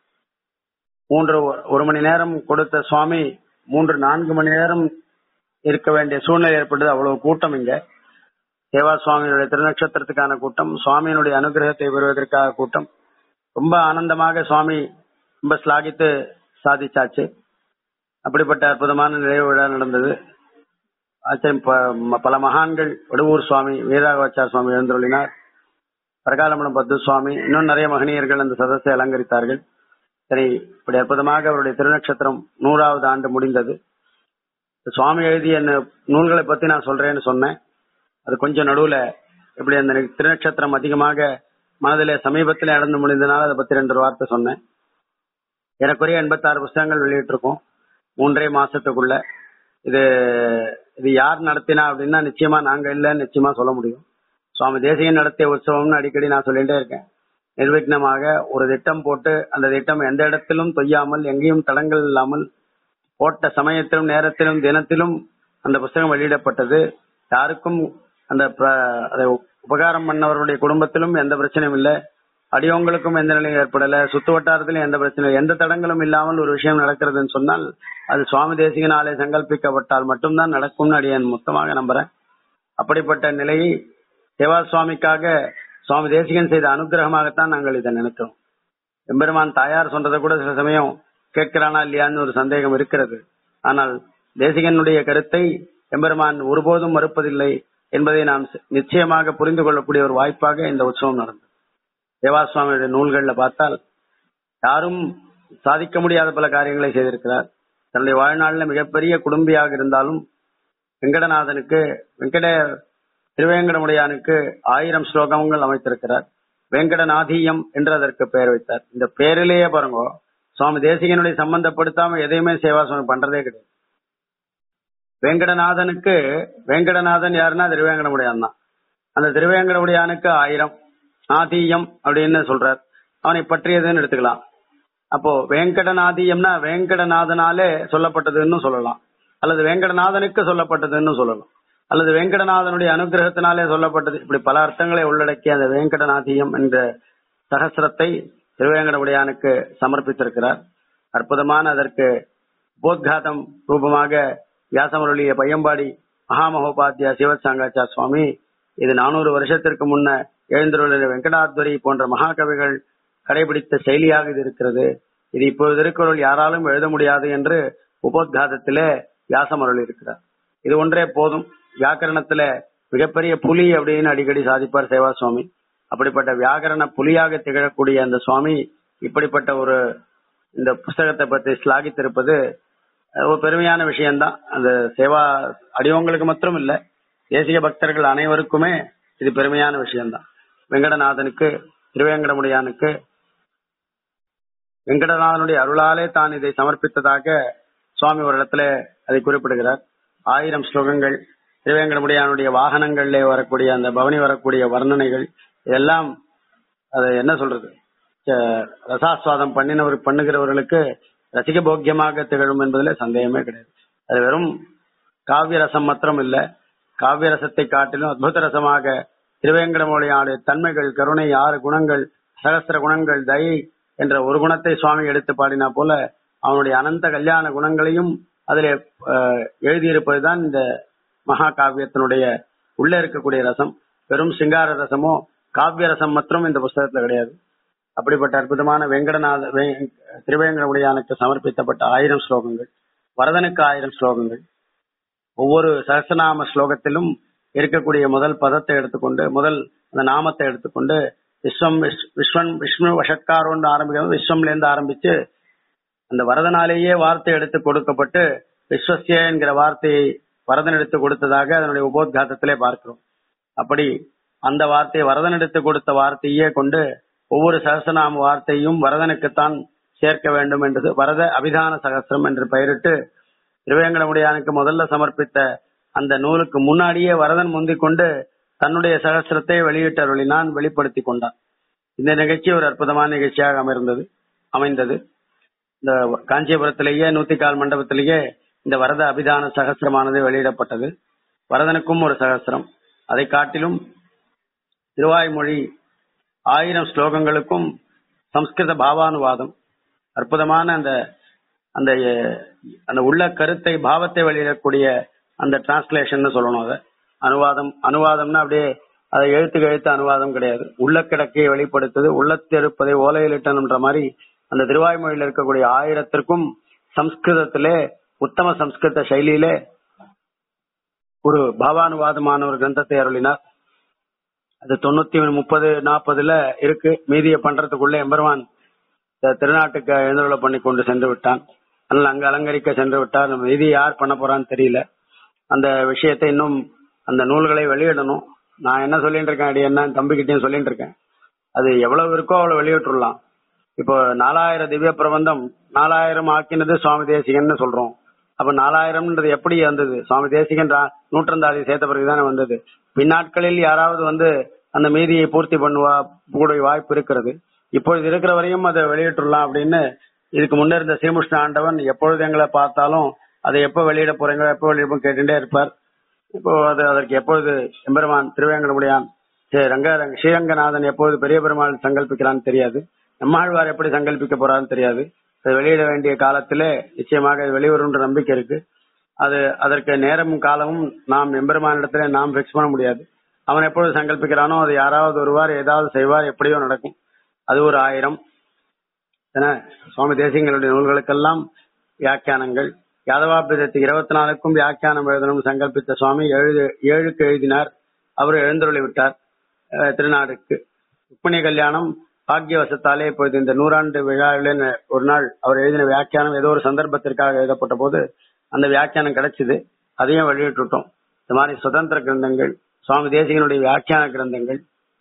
மூன்று ஒரு மணி நேரம் கொடுத்த சுவாமி மூன்று நான்கு மணி நேரம் இருக்க வேண்டிய சூழ்நிலை ஏற்பட்டது அவ்வளவு கூட்டம் இங்க சேவா சுவாமியினுடைய திருநட்சத்திரத்துக்கான கூட்டம் சுவாமியினுடைய அனுகிரகத்தை பெறுவதற்காக கூட்டம் ரொம்ப ஆனந்தமாக சுவாமி ரொம்ப ஸ்லாகித்து சாதிச்சாச்சு அப்படிப்பட்ட அற்புதமான நிறைவு விழா நடந்தது ஆச்சரியம் ப- பல மகான்கள் வடுவூர் சுவாமி வீராகவாச்சார் சுவாமி எழுந்தருளினார் பிரகாலமலம் பத்து சுவாமி இன்னும் நிறைய மகனியர்கள் அந்த சதஸை அலங்கரித்தார்கள் சரி இப்படி அற்புதமாக அவருடைய திருநட்சத்திரம் நூறாவது ஆண்டு முடிந்தது சுவாமி எழுதிய அந்த நூல்களை பத்தி நான் சொல்றேன்னு சொன்னேன் அது கொஞ்சம் நடுவுல இப்படி அந்த திருநட்சத்திரம் அதிகமாக மனதிலே சமீபத்தில் நடந்து முடிந்தனால அதை பத்தி ரெண்டு வார்த்தை சொன்னேன் ஏறக்குறைய எண்பத்தாறு புஸ்தகங்கள் வெளியிட்டிருக்கோம் மூன்றே மாசத்துக்குள்ள இது இது யார் நடத்தினா அப்படின்னா நிச்சயமா நாங்க இல்லைன்னு நிச்சயமா சொல்ல முடியும் சுவாமி தேசிகன் நடத்திய உற்சவம்னு அடிக்கடி நான் சொல்லிட்டே இருக்கேன் நிர்விக்னமாக ஒரு திட்டம் போட்டு அந்த திட்டம் எந்த இடத்திலும் தொய்யாமல் எங்கேயும் தடங்கள் இல்லாமல் போட்ட சமயத்திலும் நேரத்திலும் தினத்திலும் அந்த புஸ்தகம் வெளியிடப்பட்டது யாருக்கும் அந்த பிர- அதை உபகாரம் பண்ணவர்களுடைய குடும்பத்திலும் எந்த பிரச்சனையும் இல்லை அடியவங்களுக்கும் எந்த நிலையும் ஏற்படல சுத்து வட்டாரத்திலும் எந்த பிரச்சனையும் இல்லை. எந்த தடங்களும் இல்லாமல் ஒரு விஷயம் நடக்கிறதுன்னு சொன்னால் அது சுவாமி தேசிகனாலே சங்கல்பிக்கப்பட்டால் மட்டும்தான் நடக்கும்னு அடியன் மொத்தமாக நம்புறேன் அப்படிப்பட்ட நிலையை சேவா சுவாமிக்காக சுவாமி தேசிகன் செய்த அனுகிரகமாகத்தான் நாங்கள் இதை நினைக்கிறோம் எம்பெருமான் தாயார் சொன்னதை கூட சில சமயம் கேட்கிறானா இல்லையான்னு ஒரு சந்தேகம் இருக்கிறது ஆனால் தேசிகனுடைய கருத்தை எம்பெருமான் ஒருபோதும் மறுப்பதில்லை என்பதை நாம் நிச்சயமாக புரிந்து கொள்ளக்கூடிய ஒரு வாய்ப்பாக இந்த உற்சவம் நடந்தது தேவாசுவாமியுடைய நூல்கள்ல பார்த்தால் யாரும் சாதிக்க முடியாத பல காரியங்களை செய்திருக்கிறார் தன்னுடைய வாழ்நாளில் மிகப்பெரிய குடும்பியாக இருந்தாலும் வெங்கடநாதனுக்கு வெங்கட திருவேங்கடமுடையானுக்கு ஆயிரம் ஸ்லோகங்கள் அமைத்திருக்கிறார் வெங்கடநாதீயம் என்று அதற்கு பெயர் வைத்தார் இந்த பெயரிலேயே பாருங்க சுவாமி தேசிகனுடைய சம்பந்தப்படுத்தாம எதையுமே சேவா சுவாமி பண்றதே கிடையாது வெங்கடநாதனுக்கு வெங்கடநாதன் யாருன்னா திருவேங்கடமுடையான் தான் அந்த திருவேங்கடமுடையானுக்கு ஆயிரம் நாதீயம் அப்படின்னு சொல்றார் அவனை பற்றியதுன்னு எடுத்துக்கலாம் அப்போ வேங்கடநாதியம்னா வேங்கடநாதனாலே சொல்லப்பட்டதுன்னு சொல்லலாம் அல்லது வேங்கடநாதனுக்கு சொல்லப்பட்டதுன்னு சொல்லலாம் அல்லது வேங்கடநாதனுடைய அனுகிரகத்தினாலே சொல்லப்பட்டது இப்படி பல அர்த்தங்களை உள்ளடக்கிய அந்த வேங்கடநாதியம் என்ற சகசிரத்தை திருவேங்கடமுடையானுக்கு சமர்ப்பித்திருக்கிறார் அற்புதமான அதற்கு போத்காதம் ரூபமாக வியாசமருளிய பையம்பாடி மகாமகோபாத்தியா சிவசாங்காச்சார் சுவாமி இது நானூறு வருஷத்திற்கு முன்ன எழுந்துள்ள வெங்கடாத்வரி போன்ற மகாகவிகள் கடைபிடித்த செயலியாக இது இருக்கிறது இது இப்பொழுது திருக்குறள் யாராலும் எழுத முடியாது என்று உபோத்காதத்திலே வியாசமருள் இருக்கிறார் இது ஒன்றே போதும் வியாக்கரணத்துல மிகப்பெரிய புலி அப்படின்னு அடிக்கடி சாதிப்பார் சேவா சுவாமி அப்படிப்பட்ட வியாகரண புலியாக திகழக்கூடிய அந்த சுவாமி இப்படிப்பட்ட ஒரு இந்த புஸ்தகத்தை பற்றி ஸ்லாகித்திருப்பது அஹ், ஒரு பெருமையான விஷயம்தான் அந்த சேவா அடியவங்களுக்கு மாத்திரம் இல்ல தேசிய பக்தர்கள் அனைவருக்குமே இது பெருமையான விஷயம்தான் வெங்கடநாதனுக்கு திருவேங்கடமுடையானுக்கு வெங்கடநாதனுடைய அருளாலே தான் இதை சமர்ப்பித்ததாக சுவாமி ஒரு இடத்துல அதை குறிப்பிடுகிறார் ஆயிரம் ஸ்லோகங்கள் திருவேங்கடமுடையானுடைய வாகனங்களிலே வரக்கூடிய அந்த பவனி வரக்கூடிய வர்ணனைகள் இதெல்லாம் அது என்ன சொல்றது அஹ் ரசாஸ்வாதம் பண்ணினவர் பண்ணுகிறவர்களுக்கு ரசிக போக்கியமாக திகழும் என்பதில் சந்தேகமே கிடையாது அது வெறும் காவிய ரசம் மாத்திரம் இல்ல காவிய ரசத்தை காட்டிலும் அத்புத ரசமாக திருவேங்கடமுடையானுடைய தன்மைகள் கருணை ஆறு குணங்கள் சகஸ்திர குணங்கள் தயை என்ற ஒரு குணத்தை சுவாமி எடுத்து பாடினா போல அவனுடைய அனந்த கல்யாண குணங்களையும் அதிலே அஹ், எழுதியிருப்பதுதான் இந்த மகா காவியத்தினுடைய உள்ள இருக்கக்கூடிய ரசம் வெறும் சிங்கார ரசமோ காவிய ரசம் மற்றும் இந்த புஸ்தகத்துல கிடையாது அப்படிப்பட்ட அற்புதமான வெங்கடநாத வே- திருவேங்கடமுடையானுக்கு சமர்ப்பிக்கப்பட்ட ஆயிரம் ஸ்லோகங்கள் வரதனுக்கு ஆயிரம் ஸ்லோகங்கள் ஒவ்வொரு சகசநாம ஸ்லோகத்திலும் இருக்கக்கூடிய முதல் பதத்தை எடுத்துக்கொண்டு முதல் அந்த நாமத்தை எடுத்துக்கொண்டு விஸ்வம் விஸ்- விஸ்வன் விஷ்ணு வஷக்காரோன்னு ஆரம்பிக்கிறது விஸ்வம்ல இருந்து ஆரம்பிச்சு அந்த வரதனாலேயே வார்த்தை எடுத்து கொடுக்கப்பட்டு விஸ்வசிய என்கிற வார்த்தையை வரதன் எடுத்து கொடுத்ததாக அதனுடைய உபோத்காதத்திலே பார்க்கிறோம் அப்படி அந்த வார்த்தையை வரதன் எடுத்து கொடுத்த வார்த்தையே கொண்டு ஒவ்வொரு சகசநாம வார்த்தையும் வரதனுக்குத்தான் சேர்க்க வேண்டும் என்றது வரத அபிதான சகஸ்திரம் என்று பெயரிட்டு திருவேங்கடமுடியானுக்கு முதல்ல சமர்ப்பித்த அந்த நூலுக்கு முன்னாடியே வரதன் முந்திக் கொண்டு தன்னுடைய சகஸ்திரத்தை வெளியிட்டருளினான் வெளிப்படுத்தி கொண்டான் இந்த நிகழ்ச்சி ஒரு அற்புதமான நிகழ்ச்சியாக அமைந்தது அமைந்தது இந்த காஞ்சிபுரத்திலேயே நூத்திக்கால் மண்டபத்திலேயே இந்த வரத அபிதான சகஸ்திரமானது வெளியிடப்பட்டது வரதனுக்கும் ஒரு சகஸ்திரம் அதை காட்டிலும் திருவாய்மொழி ஆயிரம் ஸ்லோகங்களுக்கும் சம்ஸ்கிருத பாவானுவாதம் அற்புதமான அந்த அந்த அஹ், அந்த உள்ள கருத்தை பாவத்தை வெளியிடக்கூடிய அந்த டிரான்ஸ்லேஷன் சொல்லணும் அதை அனுவாதம் அனுவாதம்னா அப்படியே அதை எழுத்துக்கு எழுத்து அனுவாதம் கிடையாது உள்ள கிடக்கையை வெளிப்படுத்துது உள்ளத்திருப்பதை ஓலையிலிட்டன்ற மாதிரி அந்த திருவாய்மொழியில் இருக்கக்கூடிய ஆயிரத்திற்கும் சம்ஸ்கிருதத்திலே உத்தம சம்ஸ்கிருத சைலியிலே ஒரு பாவானுவாதமான ஒரு கிரந்தத்தை அருளினார் அது தொண்ணூத்தி முப்பது நாற்பதுல இருக்கு மீதியை பண்றதுக்குள்ள எம்பெருமான் த- திருநாட்டுக்கு எழுந்தருளை பண்ணி கொண்டு சென்று விட்டான் அதனால அங்க அலங்கரிக்க சென்று விட்டார் நம்ம மீதி யார் பண்ண போறான்னு தெரியல அந்த விஷயத்தை இன்னும் அந்த நூல்களை வெளியிடணும் நான் என்ன சொல்லிட்டு இருக்கேன் அடி என்ன தம்பிக்கிட்டையும் சொல்லிட்டு இருக்கேன் அது எவ்வளவு இருக்கோ அவ்வளவு வெளியிட்டுலாம் இப்போ நாலாயிரம் திவ்ய பிரபந்தம் நாலாயிரம் ஆக்கினது சுவாமி தேசிகன்னு சொல்றோம் அப்ப நாலாயிரம்ன்றது எப்படி வந்தது சுவாமி தேசிகன் ரா- நூற்றந்தாதி சேர்த்த பிறகுதானே வந்தது பின்னாட்களில் யாராவது வந்து அந்த மீதியை பூர்த்தி பண்ணுவா கூடிய வாய்ப்பு இருக்கிறது இப்பொழுது இருக்கிற வரையும் அதை வெளியிட்டுலாம் அப்படின்னு இதுக்கு முன்ன இருந்த ஸ்ரீமுஷ்ண ஆண்டவன் எப்பொழுது எங்களை பார்த்தாலும் அதை எப்ப வெளியிட போறீங்க எப்ப வெளியிட கேட்டுட்டே இருப்பார் இப்போ அது அதற்கு எப்பொழுது எம்பெருமான் திருவேங்கடமுடியான் ஸ்ரீ ரங்க ரங்க- ஸ்ரீரங்கநாதன் எப்பொழுது பெரிய பெருமாள் சங்கல்பிக்கிறான்னு தெரியாது நம்மாழ்வார் எப்படி சங்கல்பிக்க போறான்னு தெரியாது அது வெளியிட வேண்டிய காலத்திலே நிச்சயமாக இது வெளிவரும்ன்ற நம்பிக்கை இருக்கு அது அதற்கு நேரமும் காலமும் நாம் எம்பெருமானிடத்திலே நாம் ஃபிக்ஸ் பண்ண முடியாது அவன் எப்பொழுது சங்கல்பிக்கிறானோ அது யாராவது ஒருவார் ஏதாவது செய்வார் எப்படியோ நடக்கும் அது ஒரு ஆயிரம் என சுவாமி தேசியங்களுடைய நூல்களுக்கெல்லாம் வியாக்கியானங்கள் யாதவாபிதத்துக்கு இருபத்தி நாலுக்கும் வியாக்கியானம் எழுதணும் சங்கல்பித்த சுவாமி ஏழு ஏழுக்கு எழுதினார் அவர் எழுந்தருளி விட்டார் அஹ், திருநாடுக்கு ருக்மிணி கல்யாணம் பாக்கியவசத்தாலே இப்போது இந்த நூறாண்டு விழாவிலே ந- ஒரு நாள் அவர் எழுதின வியாக்கியானம் ஏதோ ஒரு சந்தர்ப்பத்திற்காக எழுதப்பட்ட போது அந்த வியாக்கியானம் கிடைச்சது அதையும் வெளியிட்டுட்டோம் இந்த மாதிரி சுதந்திர கிரந்தங்கள் சுவாமி தேசிகனுடைய வியாக்கியான கிரந்தங்கள்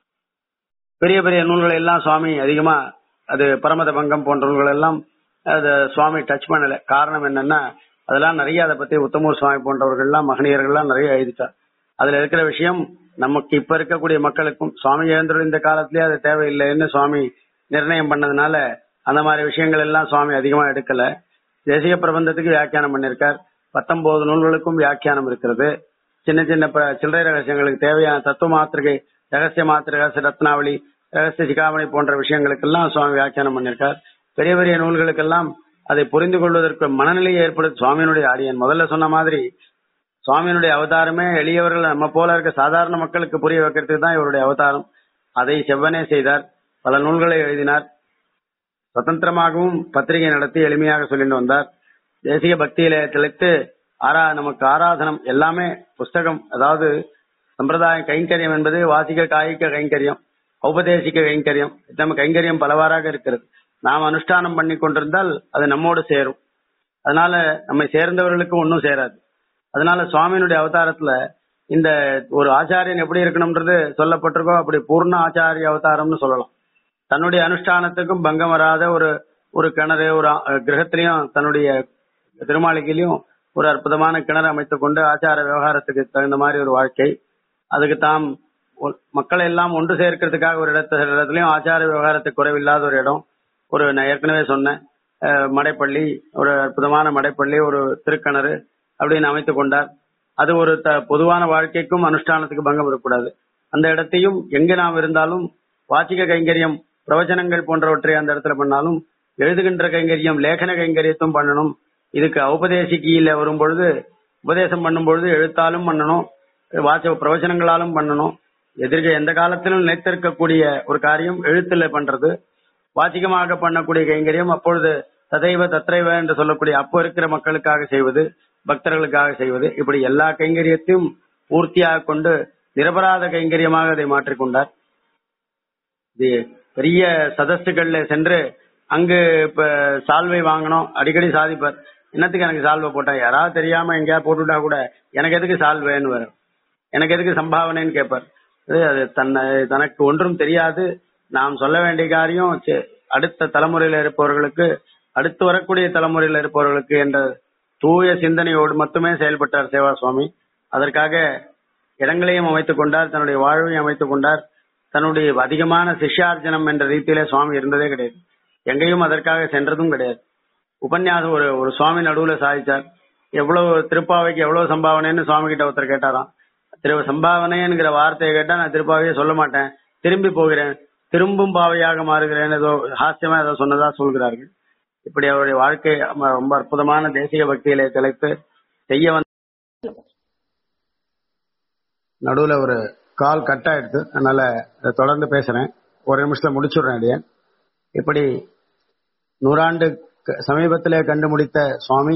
பெரிய பெரிய நூல்களை எல்லாம் சுவாமி அதிகமா அது பரமத பங்கம் போன்ற நூல்கள் எல்லாம் அது சுவாமி டச் பண்ணல காரணம் என்னன்னா அதெல்லாம் நிறைய அதை பத்தி உத்தமூர் சுவாமி போன்றவர்கள் எல்லாம் மகனியர்கள் எல்லாம் நிறைய எழுதிட்டார் அதுல இருக்கிற விஷயம் நமக்கு இப்ப இருக்கக்கூடிய மக்களுக்கும் சுவாமி எழுந்துள்ள இந்த காலத்திலேயே அது தேவையில்லைன்னு சுவாமி நிர்ணயம் பண்ணதுனால அந்த மாதிரி விஷயங்கள் எல்லாம் சுவாமி அதிகமா எடுக்கல தேசிய பிரபந்தத்துக்கு வியாக்கியானம் பண்ணிருக்கார் பத்தொன்பது நூல்களுக்கும் வியாக்கியானம் இருக்கிறது சின்ன சின்ன ப- சில்லறை ரகசியங்களுக்கு தேவையான தத்துவ மாத்திரை ரகசிய மாத்திரை ரகசிய ரத்னாவளி ரகசிய சிகாமணி போன்ற விஷயங்களுக்கெல்லாம் சுவாமி வியாக்கியானம் பண்ணிருக்கார் பெரிய பெரிய நூல்களுக்கெல்லாம் அதை புரிந்து கொள்வதற்கு மனநிலையை ஏற்படுத்த சுவாமியினுடைய அடியன் முதல்ல சொன்ன மாதிரி சுவாமியினுடைய அவதாரமே எளியவர்கள் நம்ம போல இருக்க சாதாரண மக்களுக்கு புரிய வைக்கிறதுக்கு தான் இவருடைய அவதாரம் அதை செவ்வனே செய்தார் பல நூல்களை எழுதினார் சுதந்திரமாகவும் பத்திரிகை நடத்தி எளிமையாக சொல்லிட்டு வந்தார் தேசிய பக்தியில திளைத்து ஆரா நமக்கு ஆராதனம் எல்லாமே புஸ்தகம் அதாவது சம்பிரதாய கைங்கரியம் என்பது வாசிக்க காய்க்க கைங்கரியம் ஔபதேசிக்க கைங்கரியம் நம்ம கைங்கரியம் பலவாறாக இருக்கிறது நாம் அனுஷ்டானம் பண்ணி கொண்டிருந்தால் அது நம்மோடு சேரும் அதனால நம்மை சேர்ந்தவர்களுக்கு ஒன்றும் சேராது அதனால சுவாமியினுடைய அவதாரத்துல இந்த ஒரு ஆச்சாரியன் எப்படி இருக்கணும்ன்றது சொல்லப்பட்டிருக்கோ அப்படி பூர்ண ஆச்சாரிய அவதாரம்னு சொல்லலாம் தன்னுடைய அனுஷ்டானத்துக்கும் பங்கம் வராத ஒரு ஒரு கிணறு ஒரு ஆ- கிரகத்திலையும் தன்னுடைய திருமாளிகையிலையும் ஒரு அற்புதமான கிணறு அமைத்துக் கொண்டு ஆச்சார விவகாரத்துக்கு தகுந்த மாதிரி ஒரு வாழ்க்கை அதுக்கு தாம் ஒ- மக்களை எல்லாம் ஒன்று சேர்க்கிறதுக்காக ஒரு இடத்த இடத்துலயும் ஆச்சார விவகாரத்துக்கு குறைவில்லாத ஒரு இடம் ஒரு நான் ஏற்கனவே சொன்னேன் அஹ், மடைப்பள்ளி ஒரு அற்புதமான மடைப்பள்ளி ஒரு திருக்கிணறு அப்படின்னு அமைத்துக் கொண்டார் அது ஒரு த- பொதுவான வாழ்க்கைக்கும் அனுஷ்டானத்துக்கு பங்கம் வரக்கூடாது அந்த இடத்தையும் எங்க நாம் இருந்தாலும் வாச்சிக கைங்கரியம் பிரவச்சனங்கள் போன்றவற்றை அந்த இடத்துல பண்ணாலும் எழுதுகின்ற கைங்கரியம் லேखன கைங்கரியத்தும் பண்ணணும் இதுக்கு ஔபதேசிக்கியில வரும் பொழுது உபதேசம் பண்ணும் பொழுது எழுத்தாலும் பண்ணணும் வாச்ச பிரவச்சனங்களாலும் பண்ணணும் எதிர்க்க எந்த காலத்திலும் நிலைத்திருக்கக்கூடிய ஒரு காரியம் எழுத்துல பண்றது வாச்சிகமாக பண்ணக்கூடிய கைங்கரியம் அப்பொழுது ததைவ தத்ரைவ என்று சொல்லக்கூடிய அப்போ இருக்கிற மக்களுக்காக செய்வது பக்தர்களுக்காக செய்வது இப்படி எல்லா கைங்கரியத்தையும் பூர்த்தியாக கொண்டு நிரபராத கைங்கரியமாக அதை மாற்றிக்கொண்டார் இது பெரிய சதஸ்துகள்ல சென்று அங்கு இப்ப சால்வை வாங்கணும் அடிக்கடி சாதிப்பார் என்னத்துக்கு எனக்கு சால்வை போட்டா யாராவது தெரியாம எங்கேயாவது போட்டுட்டா கூட எனக்கு எதுக்கு சால்வைன்னு வரும் எனக்கு எதுக்கு சம்பாவனைன்னு கேட்பார் அது அது தன்னை தனக்கு ஒன்றும் தெரியாது நாம் சொல்ல வேண்டிய காரியம் சே- அடுத்த தலைமுறையில இருப்பவர்களுக்கு அடுத்து வரக்கூடிய தலைமுறையில இருப்பவர்களுக்கு என்ற தூய சிந்தனையோடு மட்டுமே செயல்பட்டார் சேவா சுவாமி அதற்காக இடங்களையும் அமைத்துக் கொண்டார் தன்னுடைய வாழ்வையும் அமைத்துக் கொண்டார் தன்னுடைய அதிகமான சிஷ்யார்ஜனம் என்ற ரீதியிலே சுவாமி இருந்ததே கிடையாது எங்கேயும் அதற்காக சென்றதும் கிடையாது உபன்யாசம் ஒரு ஒரு சுவாமி நடுவுல சாதிச்சார் எவ்வளவு திருப்பாவைக்கு எவ்வளவு சம்பாவனைன்னு சுவாமி கிட்ட ஒருத்தர் கேட்டாராம் திரு சம்பாவனைங்கிற வார்த்தையை கேட்டா நான் திருப்பாவையே சொல்ல மாட்டேன் திரும்பி போகிறேன் திரும்பும் பாவையாக மாறுகிறேன் ஏதோ ஹாஸ்யமா ஏதோ சொன்னதா சொல்கிறார்கள் இப்படி அவருடைய வாழ்க்கை ம- ரொம்ப அற்புதமான தேசிய பக்தியிலே திளைத்து செய்ய வந்த நடுவுல ஒரு கால் கட் ஆயிடுது அதனால இதை தொடர்ந்து பேசுறேன் ஒரு நிமிஷத்துல முடிச்சுடுறேன் அடியேன் இப்படி நூறாண்டு க- சமீபத்திலே கண்டு முடித்த சுவாமி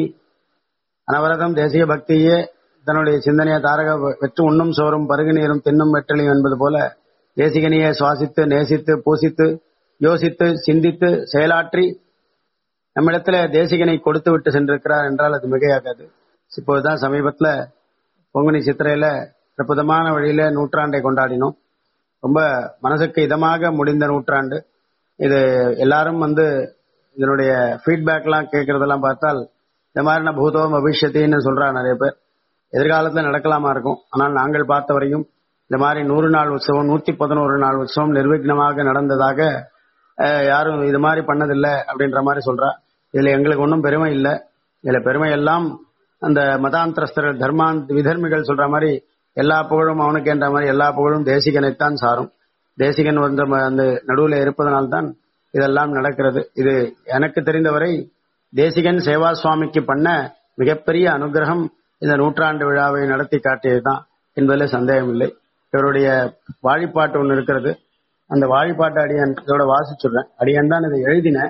அனவரதம் தேசிய பக்தியே தன்னுடைய சிந்தனையை தாரக வெற்று உண்ணும் சோறும் பருகு நீரும் தின்னும் வெற்றலையும் என்பது போல தேசிகனியை சுவாசித்து நேசித்து பூசித்து யோசித்து சிந்தித்து செயலாற்றி நம்மிடத்துல தேசிகனை கொடுத்து விட்டு சென்றிருக்கிறார் என்றால் அது மிகையாகாது இப்போதுதான் சமீபத்துல பொங்குனி சித்திரையில அற்புதமான வழியில நூற்றாண்டை கொண்டாடினோம் ரொம்ப மனசுக்கு இதமாக முடிந்த நூற்றாண்டு இது எல்லாரும் வந்து இதனுடைய ஃபீட்பேக்லாம் கேட்கறதெல்லாம் பார்த்தால் இந்த மாதிரி பூதோ பவிஷ்யத்தின்னு சொல்றா நிறைய பேர் எதிர்காலத்துல நடக்கலாமா இருக்கும் ஆனால் நாங்கள் பார்த்த வரையும் இந்த மாதிரி நூறு நாள் உற்சவம் நூத்தி பதினோரு நாள் உற்சவம் நிர்விக்னமாக நடந்ததாக அஹ், யாரும் இது மாதிரி பண்ணதில்லை அப்படின்ற மாதிரி சொல்றா இதுல எங்களுக்கு ஒன்றும் பெருமை இல்லை இதுல பெருமை எல்லாம் அந்த மதாந்திரஸ்தர்கள் தர்மாந்த் விதர்மிகள் சொல்ற மாதிரி எல்லா புகழும் அவனுக்கு என்ற மாதிரி எல்லா புகழும் தேசிகனைத்தான் சாரும் தேசிகன் வந்து ம- அந்த நடுவில் இருப்பதனால்தான் இதெல்லாம் நடக்கிறது இது எனக்கு தெரிந்தவரை தேசிகன் சேவா சுவாமிக்கு பண்ண மிகப்பெரிய அனுகிரகம் இந்த நூற்றாண்டு விழாவை நடத்தி காட்டியதுதான் என்பதில் சந்தேகம் இல்லை இவருடைய வாழிப்பாட்டு ஒன்று இருக்கிறது அந்த வாழிப்பாட்டு அடியன் இதோட வாசிச்சுடுறேன் அடியன் தான் இதை எழுதினேன்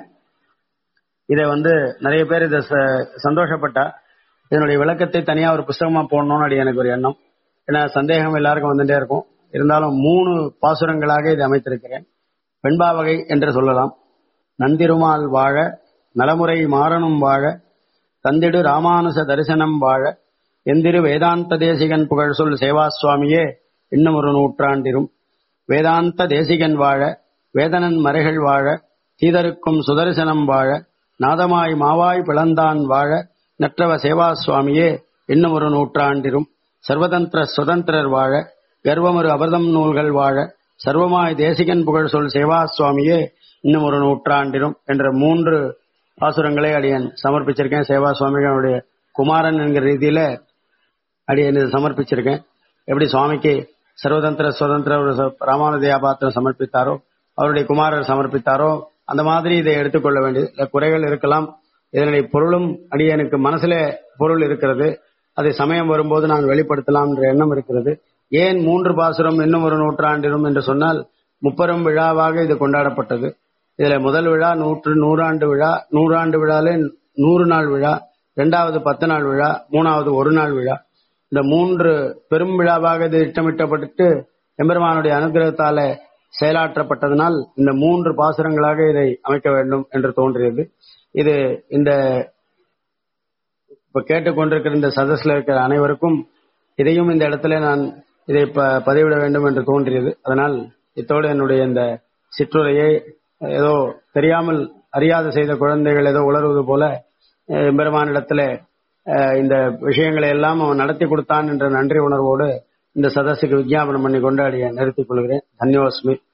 இதை வந்து நிறைய பேர் இதை ச- சந்தோஷப்பட்டா இதனுடைய விளக்கத்தை தனியா ஒரு புஸ்தகமா போடணும்னு அடி எனக்கு ஒரு எண்ணம் ஏன்னா சந்தேகம் எல்லாருக்கும் வந்துட்டே இருக்கும் இருந்தாலும் மூணு பாசுரங்களாக இதை அமைத்திருக்கிறேன் வெண்பாவகை என்று சொல்லலாம் நந்திருமால் வாழ நலமுறை மாறனும் வாழ தந்திடு ராமானுச தரிசனம் வாழ எந்திரு வேதாந்த தேசிகன் புகழ் சொல் சேவா சுவாமியே இன்னும் ஒரு நூற்றாண்டிரும் வேதாந்த தேசிகன் வாழ வேதனன் மறைகள் வாழ தீதருக்கும் சுதரிசனம் வாழ நாதமாய் மாவாய் பிளந்தான் வாழ நற்றவ சேவா சுவாமியே இன்னும் ஒரு நூற்றாண்டிரும் சர்வதந்திர சுதந்திரர் வாழ கர்வமொரு அபர்தம் நூல்கள் வாழ சர்வமாய் தேசிகன் புகழ் சொல் சேவா சுவாமியே இன்னும் ஒரு நூற்றாண்டிரும் என்ற மூன்று பாசுரங்களை அடியன் சமர்ப்பிச்சிருக்கேன் சேவா சுவாமிகளுடைய குமாரன் என்கிற ரீதியில அடியன் இதை சமர்ப்பிச்சிருக்கேன் எப்படி சுவாமிக்கு சர்வதந்திர சுதந்திர ஒரு ச- ராமானுஜயா பாத்திரம் சமர்ப்பித்தாரோ அவருடைய குமாரர் சமர்ப்பித்தாரோ அந்த மாதிரி இதை எடுத்துக்கொள்ள வேண்டியது இல்ல குறைகள் இருக்கலாம் இதனுடைய பொருளும் அடியனுக்கு மனசுல பொருள் இருக்கிறது அதை சமயம் வரும்போது நான் வெளிப்படுத்தலாம் என்ற எண்ணம் இருக்கிறது ஏன் மூன்று பாசுரம் இன்னும் ஒரு நூற்றாண்டிலும் என்று சொன்னால் முப்பெரும் விழாவாக இது கொண்டாடப்பட்டது இதுல முதல் விழா நூற்று நூறாண்டு விழா நூறாண்டு விழாலே நூறு நாள் விழா இரண்டாவது பத்து நாள் விழா மூணாவது ஒரு நாள் விழா இந்த மூன்று பெரும் விழாவாக இது திட்டமிட்டப்பட்டு எம்பெருமானுடைய அனுகிரகத்தால செயலாற்றப்பட்டதனால் இந்த மூன்று பாசுரங்களாக இதை அமைக்க வேண்டும் என்று தோன்றியது இது இந்த இப்ப கேட்டுக்கொண்டிருக்கிற இந்த சதஸ்ல இருக்கிற அனைவருக்கும் இதையும் இந்த இடத்துல நான் இதை ப- பதிவிட வேண்டும் என்று தோன்றியது அதனால் இத்தோடு என்னுடைய இந்த சிற்றுரையை ஏதோ தெரியாமல் அறியாது செய்த குழந்தைகள் ஏதோ உளறுவது போல அஹ், பெருமானிடத்துல அஹ், இந்த விஷயங்களை எல்லாம் அவன் நடத்தி கொடுத்தான் என்ற நன்றி உணர்வோடு இந்த சதஸுக்கு விஞ்ஞாபனம் பண்ணி கொண்டாடிய நிறுத்திக் கொள்கிறேன் தன்யோஸ்மி